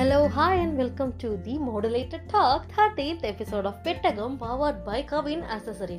Hello, hi, and welcome to the Modulated Talk 30th episode of Petagam powered by Kavin Accessories.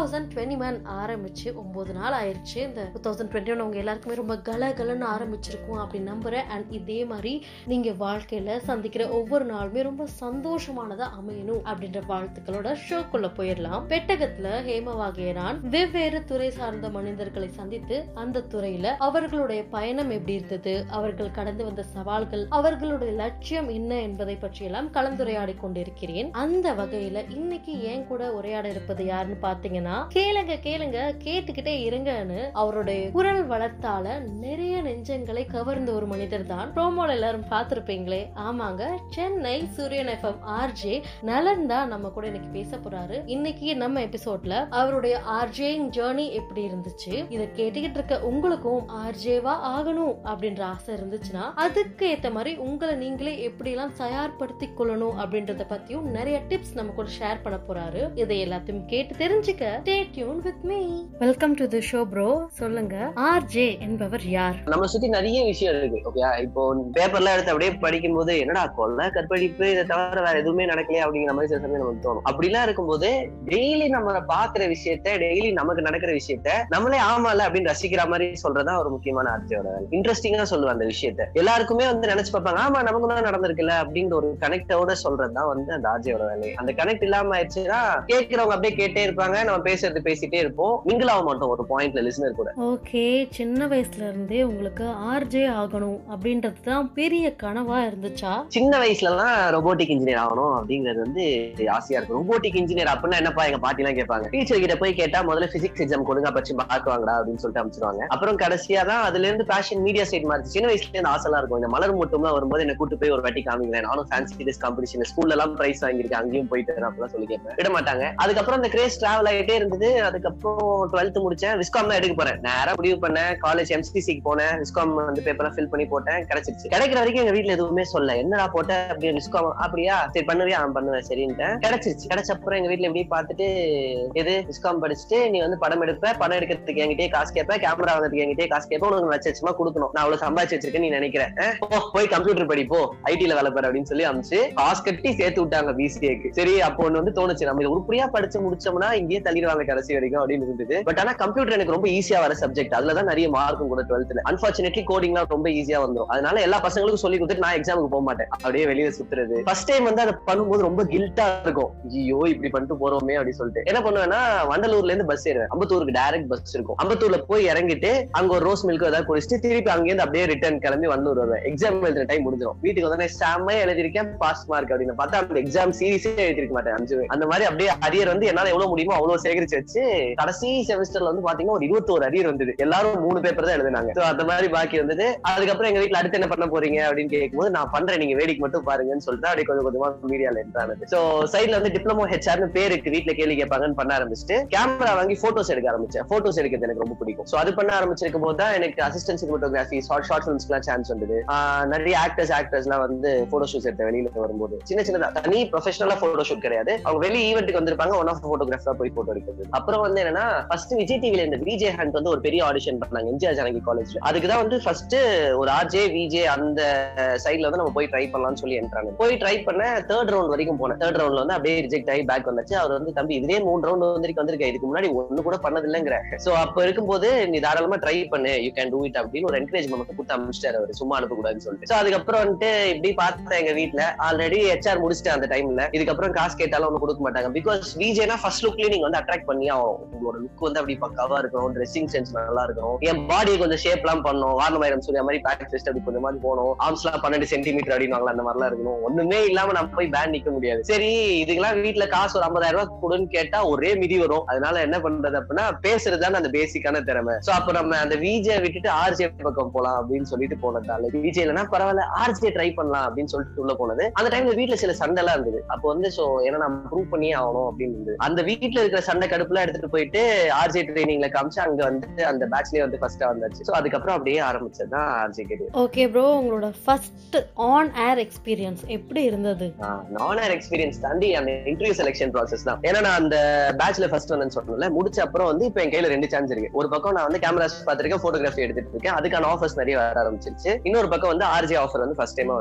2021 ஆரம்பிச்சு ஒன்பது நாள் ஆயிருச்சு இந்த two thousand twenty one உங்க எல்லாருக்குமே ரொம்ப கலகலன்னு ஆரம்பிச்சிருக்கும் அப்படின்னு நம்புறேன் அண்ட் இதே மாதிரி நீங்க வாழ்க்கையில சந்திக்கிற ஒவ்வொரு நாளுமே ரொம்ப சந்தோஷமானதா அமையணும் அப்படின்ற வாழ்த்துக்களோட ஷோக்குள்ள போயிடலாம் பெட்டகத்துல ஹேமவாகியரான் வெவ்வேறு துறை சார்ந்த மனிதர்களை சந்தித்து அந்த துறையில அவர்களுடைய பயணம் எப்படி இருந்தது அவர்கள் கடந்து வந்த சவால்கள் அவர்களுடைய லட்சியம் என்ன என்பதை பற்றியெல்லாம் கலந்துரையாடி கொண்டிருக்கிறேன் அந்த வகையில இன்னைக்கு ஏன் கூட உரையாட இருப்பது யாருன்னு பாத்தீங்கன்னா கேளுங்க கேளுங்க கேட்டுக்கிட்டே இருங்கன்னு அவருடைய குரல் வளர்த்தால நிறைய நெஞ்சங்களை கவர்ந்த ஒரு மனிதர் தான் ப்ரோமோல எல்லாரும் பார்த்திருப்பீங்களே ஆமாங்க சென்னை சூரியன் எஃப்எம் ஆர்ஜே நலன் தான் நம்ம கூட இன்னைக்கு பேச போறாரு இன்னைக்கு நம்ம எபிசோட்ல அவருடைய ஆர்ஜேங் ஜேர்னி எப்படி இருந்துச்சு இதை கேட்டுக்கிட்டு இருக்க உங்களுக்கும் ஆர்ஜேவா ஆகணும் அப்படின்ற ஆசை இருந்துச்சுன்னா அதுக்கு ஏத்த மாதிரி உங்களை நீங்களே எப்படி எல்லாம் தயார்படுத்தி கொள்ளணும் அப்படின்றத பத்தியும் நிறைய டிப்ஸ் நம்ம கூட ஷேர் பண்ண போறாரு இதை எல்லாத்தையும் கேட்டு தெரிஞ்சுக்க stay tuned with me welcome to the show bro சொல்லுங்க ஆர்ஜே என்பவர் யார் நம்ம சுத்தி நிறைய விஷயம் இருக்கு ஓகே இப்போ பேப்பர்லாம் எடுத்து அப்படியே படிக்கும் போது என்னடா கொலை கற்பழிப்பு இதை தவிர வேற எதுவுமே நடக்கலையே அப்படிங்கிற மாதிரி சில சமயம் நமக்கு தோணும் அப்படிலாம் இருக்கும்போது டெய்லி நம்ம பாக்குற விஷயத்த டெய்லி நமக்கு நடக்கிற விஷயத்த நம்மளே ஆமால அப்படின்னு ரசிக்கிற மாதிரி சொல்றதா ஒரு முக்கியமான ஆர்ஜியோட வேலை இன்ட்ரெஸ்டிங்கா சொல்லுவேன் அந்த விஷயத்த எல்லாருக்குமே வந்து நினைச்சு பார்ப்பாங்க ஆமா நமக்கு தான் நடந்திருக்குல்ல அப்படின்ற ஒரு கனெக்டோட சொல்றதுதான் வந்து அந்த ஆர்ஜியோட வேலை அந்த கனெக்ட் இல்லாம ஆயிடுச்சுன்னா கேட்கிறவங்க அப்படியே கேட்டே இருப்பாங்க நம்ம பேசுறது பேசிட்டே இருப்போம் மிங்கிள் ஆக மாட்டோம் ஒரு பாயிண்ட்ல லிசனர் கூட ஓகே சின்ன வயசுல இருந்தே உங்களுக்கு ஆர்ஜே ஆகணும் அப்படின்றது தான் பெரிய கனவா இருந்துச்சா சின்ன வயசுல எல்லாம் ரொபோட்டிக் இன்ஜினியர் ஆகணும் அப்படிங்கிறது வந்து ஆசையா இருக்கும் ரொபோட்டிக் இன்ஜினியர் அப்படின்னா என்னப்பா எங்க பாட்டி எல்லாம் கேட்பாங்க டீச்சர் கிட்ட போய் கேட்டா முதல்ல பிசிக்ஸ் எக்ஸாம் கொடுங்க பச்சு பாக்குவாங்கடா அப்படின்னு சொல்லிட்டு அமைச்சிருவாங்க அப்புறம் கடைசியா தான் அதுல இருந்து பேஷன் மீடியா சைட் மாறிச்சு சின்ன வயசுல இருந்து ஆசைலாம் இருக்கும் இந்த மலர் மட்டும்லாம் வரும்போது என்ன கூட்டு போய் ஒரு வாட்டி காமிங்களேன் நானும் ஃபேன்சி டிஸ் காம்படிஷன் ஸ்கூல்ல எல்லாம் பிரைஸ் வாங்கியிருக்கேன் அங்கேயும் போயிட்டு அப்பெல்லாம் சொல்லி கேட்பேன் விட மாட்டாங்க அதுக்கப்புறம் அந்த கிரேஸ் டிராவல் ஆகிட்டே இருந்தது அதுக்கப்புறம் டுவெல்த் முடிச்சேன் விஸ்காம் தான் எடுக்க போறேன் நேரா முடிவு பண்ணேன் காலேஜ் எம்சிசிக்கு போனேன் விஸ்காம் வந்து பேப்பர்லாம் ஃபில் பண்ணி போட்டேன் கிடைச்சிருச்சு கிடைக்கிற வரைக்கும் எங்க வீட்ல எதுவுமே சொல்ல என்னடா போட்ட அப்படியே விஸ்காம் அப்படியா சரி பண்ணுவியா அவன் பண்ணுவேன் சரின்ட்டு கிடைச்சிருச்சு கிடைச்ச அப்புறம் எங்க வீட்ல எப்படி பார்த்துட்டு எது விஸ்காம் படிச்சுட்டு நீ வந்து படம் எடுப்ப படம் எடுக்கிறதுக்கு என்கிட்டயே காசு கேட்ப கேமரா வாங்குறதுக்கு என்கிட்டயே காசு கேட்ப உனக்கு லட்சமா கொடுக்கணும் நான் அவ்வளவு சம்பாதிச்சு வச்சிருக்கேன் நீ நினைக்கிறேன் அஹ், போ, போய் கம்ப்யூட்டர் படி போ ஐடில வேலை பாரு அப்படின்னு சொல்லி அமிச்சு காசு கட்டி சேர்த்து விட்டாங்க பிசிஏக்கு சரி அப்போ ஒண்ணு வந்து தோணுச்சு நம்ம இது உருப்படியா படிச்சு முடிச்சோம்னா இங்கேயே தள்ளிடுவாங்க கடைசி வரைக்கும் அப்படின்னு இருந்தது பட் ஆனா கம்ப்யூட்டர் எனக்கு ரொம்ப ஈஸியா வர சப்ஜெக்ட் அதுலதான் நிறைய மார்க்கும் கூட டுவெல்த்ல அன்பார்ச்சுனேட்லி கோடிங்லாம் ரொம்ப ஈஸியா வந்துரும் அதனால எல்லா பசங்களுக்கும் சொல்லி கொடுத்துட்டு நான் எக்ஸாமுக்கு போக மாட்டேன் அப்படியே வெளியில சுத்துறது ஃபர்ஸ்ட் டைம் வந்து அதை பண்ணும்போது ரொம்ப கில்ட்டா இருக்கும் ஐயோ இப்படி பண்ணிட்டு போறோமே அப்படின்னு சொல்லிட்டு என்ன பண்ணுவேன்னா வண்டலூர்ல இருந்து பஸ் ஏறுவேன் அம்பத்தூருக்கு டைரக்ட் பஸ் இருக்கும் அம்பத்தூர்ல போய் இறங்கிட்டு அங்க ஒரு ரோஸ் மில்க் ஏதாவது குடிச்சிட்டு திருப்பி அங்கேருந்து அப்படியே ரிட்டர்ன் கிளம்பி வண்டலூர் வருவேன் எக்ஸாம் எழுதுற டைம் முடிஞ்சிடும் வீட்டுக்கு வந்து செம்மையா எழுதிருக்கேன் பாஸ் மார்க் அப்படின்னு பார்த்தா அந்த எக்ஸாம் சீரியஸே எழுதிருக்க மாட்டேன் அஞ்சு அந்த மாதிரி அப்படியே அரியர் வந்து என்னால எவ்வளவு முடியுமோ அவ்வளவு சேகரிச்சு வச்சு கடைசி செமஸ்டர்ல வந்து பாத்தீங்கன்னா ஒரு இருபத்தோரு அரியர் வந்தது எல்லாரும் மூணு பேப்பர் தான் எழுதினாங்க So, அந்த மாதிரி பாக்கி வந்தது அதுக்கப்புறம் எங்க வீட்ல அடுத்து என்ன பண்ண போறீங்க அப்படின்னு கேட்கும்போது நான் பண்றேன் நீங்க வேடிக்கை மட்டும் பாருங்கன்னு சொல்லிட்டு அப்படியே கொஞ்சம் கொஞ்சமா மீடியால என்ட்ரானது சோ சைட்ல வந்து டிப்ளமோ ஹெச்ஆர்னு பேர் இருக்கு வீட்ல கேள்வி கேட்பாங்கன்னு பண்ண ஆரம்பிச்சுட்டு கேமரா வாங்கி போட்டோஸ் எடுக்க ஆரம்பிச்சேன் போட்டோஸ் எடுக்கிறது எனக்கு ரொம்ப பிடிக்கும் சோ அது பண்ண ஆரம்பிச்சிருக்கும் போது தான் எனக்கு அசிஸ்டன்ட் சினிமோட்டோகிராஃபி ஷார்ட் ஷார்ட் ஃபிலிம்ஸ்க்குலாம் சான்ஸ் வந்தது ஆஹ் நிறைய ஆக்டர்ஸ் ஆக்டர்ஸ் எல்லாம் வந்து போட்டோ ஷூட்ஸ் எடுத்த வெளியில வரும்போது சின்ன சின்னதா தனி ப்ரொஃபஷனலா போட்டோ ஷூட் கிடையாது அவங்க வெளி ஈவெண்ட்டுக்கு வந்திருப்பாங்க ஒன் ஆஃப் போட்டோகிராஃபரா போய் போட்டோ எடுக்கிறது அப்புறம் வந்து என்னன்னா ஃபர்ஸ்ட் விஜய் டிவில இந்த விஜய் ஹண்ட் வந்து ஒரு பெரிய ஆடிஷன் பண்ணாங்க எம்ஜிஆர் ஜானகி காலேஜ்ல அதுக்கு தான் வந்து ஃபர்ஸ்ட் ஒரு ஆர்ஜே விஜே அந்த சைட்ல வந்து நம்ம போய் ட்ரை பண்ணலாம்னு சொல்லி என்ட்ராங்க போய் ட்ரை பண்ண தேர்ட் ரவுண்ட் வரைக்கும் போனேன் தேர்ட் ரவுண்ட்ல வந்து அப்படியே ரிஜெக்ட் ஆகி பேக் வந்துச்சு அவர் வந்து தம்பி இதே மூணு ரவுண்ட் வந்திருக்கு வந்திருக்க இதுக்கு முன்னாடி ஒண்ணு கூட பண்ணது இல்லைங்கிற சோ அப்ப இருக்கும்போது நீ தாராளமா ட்ரை பண்ணு யூ கேன் டூ இட் அப்படின்னு ஒரு என்கரேஜ்மெண்ட் மட்டும் கொடுத்து அனுப்பிச்சிட்டாரு அவர் சும்மா அனுப்பக்கூடாதுன்னு சொல்லிட்டு சோ அதுக்கப்புறம் வந்துட்டு இப்படி பார்த்தேன் எங்க வீட்ல ஆல்ரெடி ஹெச்ஆர் முடிச்சிட்டேன் அந்த டைம்ல இதுக்கப்புறம் காசு கேட்டாலும் ஒண்ணு கொடுக்க மாட்டாங்க பிகாஸ் விஜேனா ஃபர்ஸ்ட் லுக்லயே நீங்க வந்து அட்ராக்ட் பண்ணி ஆகும் உங்களோட லுக் வந்து அப்படி பக்காவா இருக்கணும் ட்ரெஸ்ஸிங் சென்ஸ் நல்லா இருக்கணும் என் பாடியை கொஞ்சம் ஷேப் எல்லாம் பண்ணணும் வாரணமாயிரம் சூரிய மாதிரி பேக் ஃபெஸ்ட் அப்படி கொஞ்சம் மாதிரி போகணும் ஆர்ம்ஸ் எல்லாம் பன்னெண்டு சென்டிமீட்டர் அப்படின்வாங்களா அந்த மாதிரிலாம் இருக்கணும் ஒண்ணுமே இல்லாம நம்ம போய் பேண்ட் நிக்க முடியாது சரி இதுக்கெல்லாம் வீட்ல காசு ஒரு ஐம்பதாயிரம் ரூபாய் கொடுன்னு கேட்டா ஒரே மிதி வரும் அதனால என்ன பண்றது அப்படின்னா பேசுறது தானே அந்த பேசிக்கான திறமை சோ அப்ப நம்ம அந்த விஜே விட்டுட்டு ஆர்ஜே பக்கம் போலாம் அப்படின்னு சொல்லிட்டு போனதால விஜே இல்லைன்னா பரவாயில்ல ஆர்ஜே ட்ரை பண்ணலாம் அப்படின்னு சொல்லிட்டு உள்ள போனது அந்த டைம்ல வீட்ல சில சண்டை எல்லாம் இருந்தது அப்போ வந்து சோ ஏன்னா நான் ப்ரூவ் பண்ணியே ஆகணும் அப்படின்னு இருந்தது அந்த வீட்ல இருக்கிற சண்டை கடுப்புல எடுத்துட்டு போயிட்டு ஆர்ஜே ட்ரைனிங்ல காமிச்சு அங்க வந்து அந்த பேட்ச்லயே வந்து ஃபர்ஸ்டா வந்தாச்சு சோ அதுக்கப்புறம் அப்படியே ஆரம்பிச்சதுதான் ஆர்ஜே கெரியர் ஓகே ப்ரோ உங்களோட ஃபர்ஸ்ட் ஆன் ஏர் எக்ஸ்பீரியன்ஸ் எப்படி இருந்தது நானர் எக்ஸ்பீரியன்ஸ் தாண்டி அந்த இன்டர்வியூ செலக்ஷன் ப்ராசஸ் தான் ஏன்னா நான் அந்த பேட்ச்ல ஃபர்ஸ்ட் வந்தேன்னு சொன்னேன்ல முடிச்ச அப்புறம் வந்து இப்போ என் கையில ரெண்டு சான்ஸ் இருக்கு ஒரு பக்கம் நான் வந்து கேமராஸ் பார்த்திருக்கேன் போட்டோகிராஃபி எடுத்துட்டு இருக்கேன் அதுக்கான ஆஃபர்ஸ் நிறைய வர ஆரம்பிச்சிருச்சு இன்னொரு பக்கம் வந்து ஆர்ஜே ஆஃபர் வந்து ஃபர்ஸ்ட் டைமா வந்து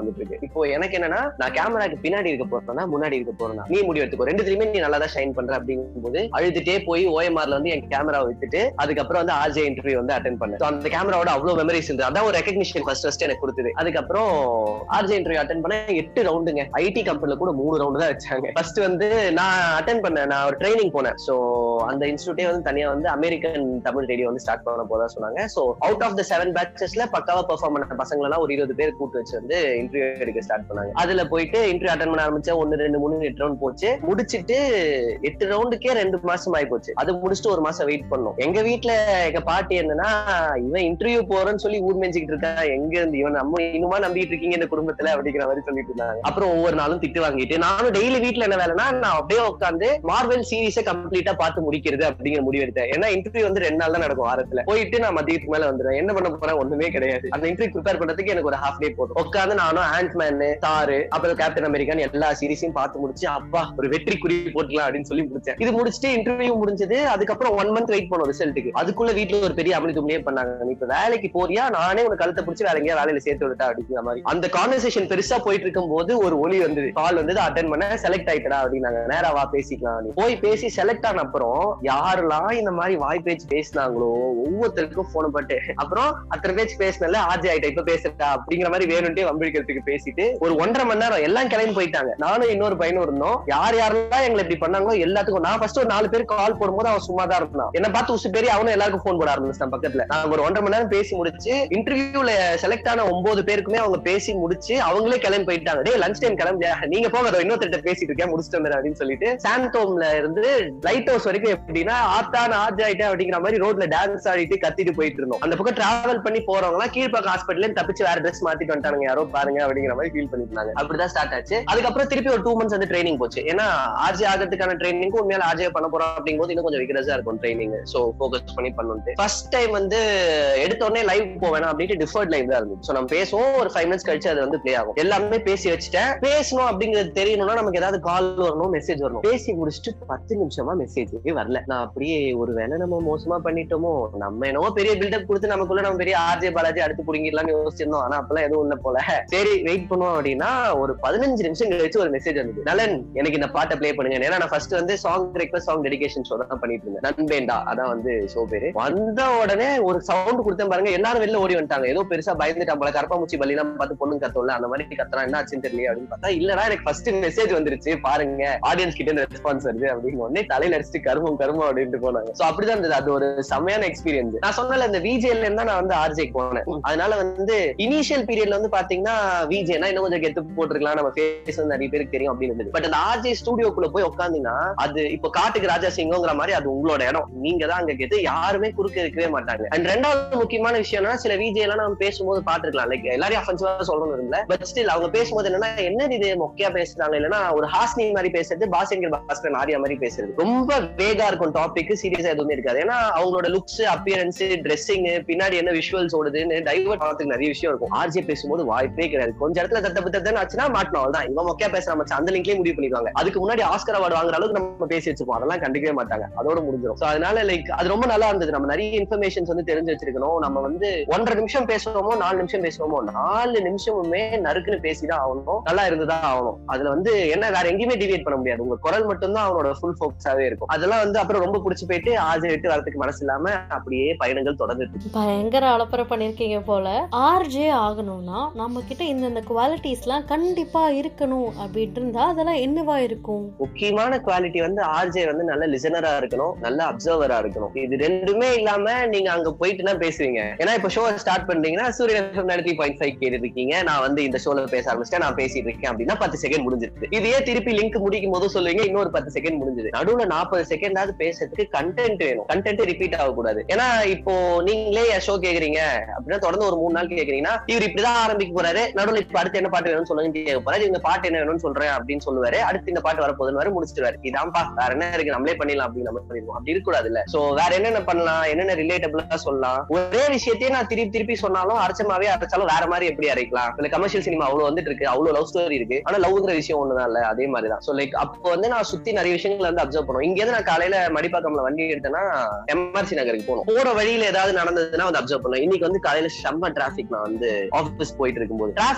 நடந்துட்டு இருக்கு இப்போ எனக்கு என்னன்னா நான் கேமராக்கு பின்னாடி இருக்க போறேன்னா முன்னாடி இருக்க போறேன்னா நீ முடிவு எடுத்துக்கோ ரெண்டுத்துலயுமே நீ நல்லா தான் ஷைன் பண்ற அப்படிங்கும்போது அழுதுட்டே போய் ஓஎம்ஆர்ல வந்து என் கேமரா விட்டுட்டு அதுக்கப்புறம் வந்து ஆர்ஜே இன்டர்வியூ வந்து அட்டன் பண்ணேன் So, அந்த கேமராவோட அவ்வளவு மெமரிஸ் இருந்தது அதான் ஒரு ரெகக்னிஷன் ஃபர்ஸ்ட் ஃபர்ஸ்ட் எனக்கு கொடுத்தது அதுக்கப்புறம் ஆர்ஜே இன்டர்வியூ அட்டன் பண்ண எட்டு ரவுண்டுங்க ஐடி கம்பெனில கூட மூணு ரவுண்டு தான் வச்சாங்க ஃபர்ஸ்ட் வந்து நான் அட்டன் பண்ணேன் நான் ஒரு ட்ரைனிங் போனேன் சோ அந்த இன்ஸ்டியூட்டே வந்து தனியா வந்து அமெரிக்கன் தமிழ் ரேடியோ வந்து ஸ்டார்ட் பண்ண போதா சொன்னாங்க so out of the seven பேட்சஸ்ல பக்காவா பெர்ஃபார்ம் பண்ண பசங்க எல்லாம் ஒரு இருபது பேர் கூட்டு வச்சு வந்து இன்டர்வியூ எடுக்க ஸ்டார்ட் பண்ணாங்க அதுல போயிட்டு இன்டர்வியூ அட்டன் பண்ண ஆரம்பிச்சேன் ஒன்னு ரெண்டு மூணு எட்டு ரவுண்ட் போச்சு முடிச்சிட்டு எட்டு ரவுண்டுக்கே ரெண்டு மாசம் ஆகி போச்சு அது முடிச்சுட்டு ஒரு மாசம் வெயிட் பண்ணோம் எங்க வீட்ல எங்க பாட்டி என்னன்னா இவன் இன்டர்வியூ போறேன்னு சொல்லி ஊர் மேய்ச்சிக்கிட்டு இருக்கான் எங்க இருந்து இவன் நம்ம இன்னுமா நம்பிட்டு இருக்கீங்க இந்த குடும்பத்துல அப்படிங்கிற மாதிரி சொல்லிட்டு இருந்தாங்க அப்புறம் ஒவ்வொரு நாளும் திட்டு வாங்கிட்டு நானும் டெய்லி வீட்ல என்ன வேலைன்னா நான் அப்படியே உட்காந்து மார்வெல் சீரிஸை கம்ப்ளீட்டா பார்த்து முடிக்கிறது அப்படிங்கிற முடிவு எடுத்தேன் ஏன்னா இன்டர்வியூ வந்து ரெண்டு நாள் தான் நடக்கும் வாரத்துல போயிட்டு நான் மதியத்துக்கு மேல வந்துடுவேன் என்ன பண்ண போறேன் ஒண்ணுமே கிடையாது அந்த இன்டர்வியூ ப்ரிப்பேர் பண்றதுக்கு எனக்கு ஒரு ஹாஃப் டே போதும் உட்காந்து நானும் ஆண்ட்மேன் தாரு அப்புறம் கேப்டன் அமெரிக்கான் எல்லா சீரிஸையும் பார்த்து முடிச்சு அப்பா ஒரு வெற்றி குறி போட்டுக்கலாம் அப்படின்னு சொல்லி முடிச்சேன் இது முடிச்சுட்டு இன்டர்வியூ முடிஞ்சது அதுக்கப்புறம் ஒன் மந்த் வெயிட் பண்ணோம் ரிசல்ட்டுக்கு அதுக்குள்ள வீட்டுல ஒரு பெரிய அமளி தும்ளியே பண்ணாங்க நீ இப்ப வேலைக்கு போறியா நானே உனக்கு கழுத்தை பிடிச்சி வேற எங்கேயா வேலையில சேர்த்து விட்டா அப்படிங்கிற மாதிரி அந்த கான்வர்சேஷன் பெருசா போயிட்டு இருக்கும் போது ஒரு ஒலி வந்தது கால் வந்து அட்டன் பண்ண செலக்ட் ஆயிட்டடா அப்படின்னாங்க நேரா வா பேசிக்கலாம் அப்படின்னு. போய் பேசி செலக்ட் ஆன அப்புறம் யாரெல்லாம் இந்த மாதிரி வாய் பேச்சு பேசினாங்களோ ஒவ்வொருத்தருக்கும் போன் பட்டு அப்புறம் அத்தனை பேச்சு பேசினல ஆர்ஜி ஆயிட்ட இப்ப பேசுறா அப்படிங்கிற மாதிரி வேணும்ட்டே வம்பிழுக்கிறதுக்கு பேசிட்டு ஒரு ஒன்றரை மணி நேரம் எல்லாம் கிளம்பி போயிட்டாங்க நானும் இன்னொரு பையனும் இருந்தோம் யார் யாரெல்லாம் எங்களை இப்படி பண்ணாங்களோ எல்லாத்துக்கும் நான் ஃபர்ஸ்ட் ஒரு நாலு பேர் கால் போடும்போது அவன் சும்மா தான் இருந்தான் என்ன பார்த்து உசு பேரி அவனும் எல்லாருக்கும் போன் போட ஆரம்பிச்சிட்டான் பக்கத்துல நாங்க ஒரு ஒன்றரை மணி நேரம் பேசி முடிச்சு இன்டர்வியூல செலக்ட் ஆன ஒன்பது பேருக்குமே அவங்க பேசி முடிச்சு அவங்களே கிளம்பி போயிட்டாங்க டே லஞ்ச் டைம் கிளம்பியா நீங்க போங்க அதோ இன்னொருத்தர் பேசிட்டு இருக்கேன் முடிச்சுட்டு வந்துடுறேன் அப்படின்னு சொல்லிட்டு சாந்தோம்ல இருந்து லைட் ஹவுஸ் வரைக்கும் எப்படின்னா ஆத்தா நான் ஆர்ஜ் ஆயிட்டேன் அப்படிங்கிற மாதிரி ரோட்ல டான்ஸ் ஆடிட்டு கத்திட்டு போயிட்டு இருந்தோம் அந்த பக்கம் டிராவல் பண்ணி போறவங்க எல்லாம் கீழ்பாக்கம் ஹாஸ்பிட்டல் தப்பிச்சு வேற ட்ரெஸ் மாத்திட்டு வந்துட்டாங்க யாரோ பாருங்க அப்படிங்கிற மாதிரி ஃபீல் பண்ணிருந்தாங்க அப்படிதான் ஸ்டார்ட் ஆச்சு அதுக்கப்புறம் திருப்பி ஒரு டூ மந்த்ஸ் வந்து ட்ரைனிங் போச்சு ஏன்னா ஆர்ஜி ஆகிறதுக்கான ட்ரைனிங் உண்மையால ஆர்ஜே பண்ண போறோம் அப்படிங்கும்போது இன்னும் கொஞ்சம் விக்ரஸா இருக்கும் ட்ரைனிங் சோ ஃபோக்கஸ் பண்ணி பண்ணுட்டு ஃபர்ஸ்ட் டைம் வந்து எடுத்த உடனே லைவ் போவேனா அப்படின்ட்டு டிஃபர்ட் லைவ் தான் இருந்துச்சு சோ நம்ம பேசுவோம் ஒரு ஃபைவ் மினிட்ஸ் கழிச்சு அது வந்து ப்ளே ஆகும் எல்லாமே பேசி வச்சுட்டேன் பேசணும் அப்படிங்கிறது தெரியணும்னா நமக்கு ஏதாவது கால் வரணும் மெசேஜ் வரணும் பேசி முடிச்சுட்டு பத்து நிமிஷமா மெசேஜ் வரல நான் அப்படியே ஒரு வேலை நம்ம மோசமா பண்ணிட்டோமோ நம்ம என்னவோ பெரிய பில்டப் கொடுத்து நமக்குள்ள நம்ம பெரிய ஆர்ஜே பாலாஜி அடுத்து புடிங்கிடலாம்னு யோசிச்சிருந்தோம் ஆனா அப்பெல்லாம் எதுவும் இல்ல போல சரி வெயிட் பண்ணுவோம் அப்படின்னா ஒரு பதினஞ்சு நிமிஷம் கழிச்சு ஒரு மெசேஜ் வந்தது நலன் எனக்கு இந்த பாட்டை ப்ளே பண்ணுங்க ஏன்னா நான் ஃபர்ஸ்ட் வந்து song request song dedication show தான் பண்ணிட்டு இருந்தேன் நண்பேண்டா அதான் வந்து ஷோ பேரு வந்த உடனே ஒரு சவுண்ட் கொடுத்தேன் பாருங்க எல்லாரும் வெளில ஓடி வந்துட்டாங்க ஏதோ பெருசா பயந்துட்டான் போல கரப்பாம்பூச்சி பள்ளி எல்லாம் பார்த்து பொண்ணுங்க கத்தோம்ல அந்த மாதிரி கத்துறான் என்ன ஆச்சுன்னு தெரியல அப்படின்னு பார்த்தா இல்லடா எனக்கு ஃபர்ஸ்ட் மெசேஜ் வந்துருச்சு பாருங்க ஆடியன்ஸ் கிட்ட இருந்து ரெஸ்பான்ஸ் வருது அப்படின்னு உடனே தலையில அடிச்சுட்டு கருமம் கருமம் அப்படின்ட்டு போனாங்க சோ அப்படிதான் இருந்தது அது ஒரு செமையான எக்ஸ்பீரியன்ஸ் நான் சொன்னல இந்த விஜேல இருந்தா நான் வந்து ஆர்ஜேக்கு போனேன் அதனால வந்து இனிஷியல் பீரியட்ல வந்து பாத்தீங்கன்னா விஜேனா இன்னும் கொஞ்சம் கெத்து போட்டிருக்கலாம் நம்ம ஃபேஸ் வந்து நிறைய பேருக்கு தெரியும் அப்படின்னு இருந்தது பட் அந்த ஆர்ஜே ஸ்டூடியோக்குள்ள போய் உட்காந்தீங்கன்னா அது இப்போ காட்டுக்கு ராஜா சிங்கோங்கிற மாதிரி அது உங்களோட இடம் நீங்க தான் அங்க கெத்து யாருமே குறுக்க இருக்கவே மாட்டாங்க அண்ட் ரெண்டாவது முக்கியமான விஷயம் என்னன்னா சில விஜே எல்லாம் நம்ம பேசும்போது பாத்துருக்கலாம் லைக் எல்லாரையும் அஃபென்சிவா சொல்லணும் இல்ல பட் ஸ்டில் அவங்க பேசும்போது என்னன்னா என்ன இது மொக்கையா பேசுறாங்க இல்லைன்னா ஒரு ஹாஸ்னி மாதிரி பேசுறது பாசங்கர் பாஸ்கர் ஆரியா மாதிரி பேசுறது ரொம்ப வேகா இருக்கும் டாபிக் சீரியஸா எதுவுமே இருக்காது ஏன்னா அவங்களோட லுக்ஸ் அப்பியரன்ஸ் ட்ரெஸ்ஸிங் பின்னாடி என்ன விஷுவல்ஸ் ஓடுதுன்னு டைவர்ட் ஆகிறதுக்கு நிறைய விஷயம் இருக்கும் ஆர்ஜே பேசும்போது வாய்ப்பே கிடையாது கொஞ்ச இடத்துல தத்த புத்தன்னு ஆச்சுன்னா மாட்டணும் அவ்வளவுதான் இவன் மொக்கையா பேசுற மச்சான் அந்த லிங்க்லயே முடிவு பண்ணிடுவாங்க அதுக்கு முன்னாடி ஆஸ்கர் அவார்டு வாங்குற அளவுக்கு நம்ம பேசி வச்சிருப்போம் அதெல்லாம் கண்டுக்கவே மாட்டாங்க அதோட முடிஞ்சிடும் சோ அதனால லைக் அது ரொம்ப நல்லா இருந்தது நம்ம நிறைய இன்ஃபர்மேஷன்ஸ் வந்து தெரிஞ்சு வச்சிருக்கணும் நம்ம வந்து ஒன்றரை நிமிஷம் பேசுறோமோ நாலு நிமிஷம் பேசுறோமோ நாலு நிமிஷமுமே நறுக்குன்னு பேசிதான் ஆகணும் நல்லா இருந்துதான் ஆகணும் அதுல வந்து என்ன வேற எங்கேயுமே டிவியேட் பண்ண முடியாது உங்க குரல் மட்டும்தான் அவனோட ஃபுல் ஃபோக்கஸாவே இருக்கும் அதெல்லாம் வந்து அப்புறம் ரொம்ப பிடிச்சி போயிட்டு ஆஜை விட்டு வரதுக்கு மனசு இல்லாம அப்படியே பயணங்கள் தொடர்ந்துட்டு பயங்கர அலப்பறை பண்ணிருக்கீங்க போல ஆர்ஜே ஆகணும்னா நம்ம கிட்ட இந்தந்த குவாலிட்டிஸ்லாம் கண்டிப்பா இருக்கணும் அப்படின்ட்டு இருந்தா அதெல்லாம் என்னவா இருக்கும் முக்கியமான குவாலிட்டி வந்து ஆர்ஜே வந்து நல்ல லிசனரா இருக்கணும் நல்ல அப்சர்வரா இருக்கணும் இது ரெண்டுமே இல்லாம நீங்க அங்க போயிட்டுனா பேசுவீங்க ஏன்னா இப்ப ஷோ ஸ்டார்ட் பண்றீங்கன்னா சூரியன் நடத்தி பாயிண்ட் ஃபைவ் கேட்டு இருக்கீங்க நான் வந்து இந்த ஷோல பேச ஆரம்பிச்சிட்டேன் நான் பேசிட்டு இருக்கேன் அப்படின்னா பத்து செகண்ட் முடிஞ்சிருது இதையே திருப்பி லிங்க் முடிக்கும் போது சொல்லுவீங்க இன்னொரு பத்து செகண்ட் முடிஞ்சது நடுவுல நாற்பது செகண்டாவது பேசுறதுக்கு கண்டென்ட் வேணும் கண்டென்ட் ரிப்பீட் ஆகக்கூடாது ஏன்னா இப்போ நீங்களே ஷோ கேக்குறீங்க அப்படின்னா தொடர்ந்து ஒரு மூணு நாள் கேக்குறீங்கன்னா இவர் இப்படிதான் ஆரம்பிக்க போறாரு நடுவுல இப்ப அடுத்து என்ன பாட்டு வேணும்னு சொல்லுங்க கேட்க போறாரு இந்த பாட்டு என்ன வேணும்னு சொல்றேன் அப்படின்னு சொல்லுவாரு அடுத்து இந்த பாட்டு வரப்போகுதுன்னு வரை முடிச்சிருவாரு இதான்ப்பா வேற என்ன இருக்கு நம்மளே பண்ணிடலாம் அப்படின்னு நம்ம பண்ணிடுவோம் அப்படி இருக்கக்கூடாது இல்ல சோ வேற என்னென்ன பண்ணலாம் என்னென்ன ரிலேட்டபிளா சொல்லலாம் ஒரே விஷயத்தையே நான் திருப்பி திருப்பி சொன்னாலும் அரைச்சமாவே அரைச்சாலும் வேற மாதிரி எப்படி அரைக்கலாம் இல்ல கமர்ஷியல் சினிமா அவ்வளவு வந்துட்டு இருக்கு அவ்வளவு லவ் ஸ்டோரி இருக்கு ஆனா லவ்ங்கிற விஷயம் ஒண்ணுதான் இல்ல அதே மாதிரிதான் சோ லைக் அப்போ வந்து நான் சுத்தி நிறைய விஷயங்கள் வந்து அப்சர்வ் பண்ணுவோம் இங்க இருந்து நான் காலையில மடிப்பாக்கம்ல வண்டி எடுத்தேன்னா எம்ஆர்சி நகருக்கு போகணும் போற வழியில ஏதாவது நடந்ததுன்னா வந்து அப்சர்வ் பண்ணுவேன் இன்னைக்கு வந்து காலையில செம்ம டிராபிக் நான் வந்து ஆபீஸ் போயிட்டு இருக்கும்போது டிராபிக்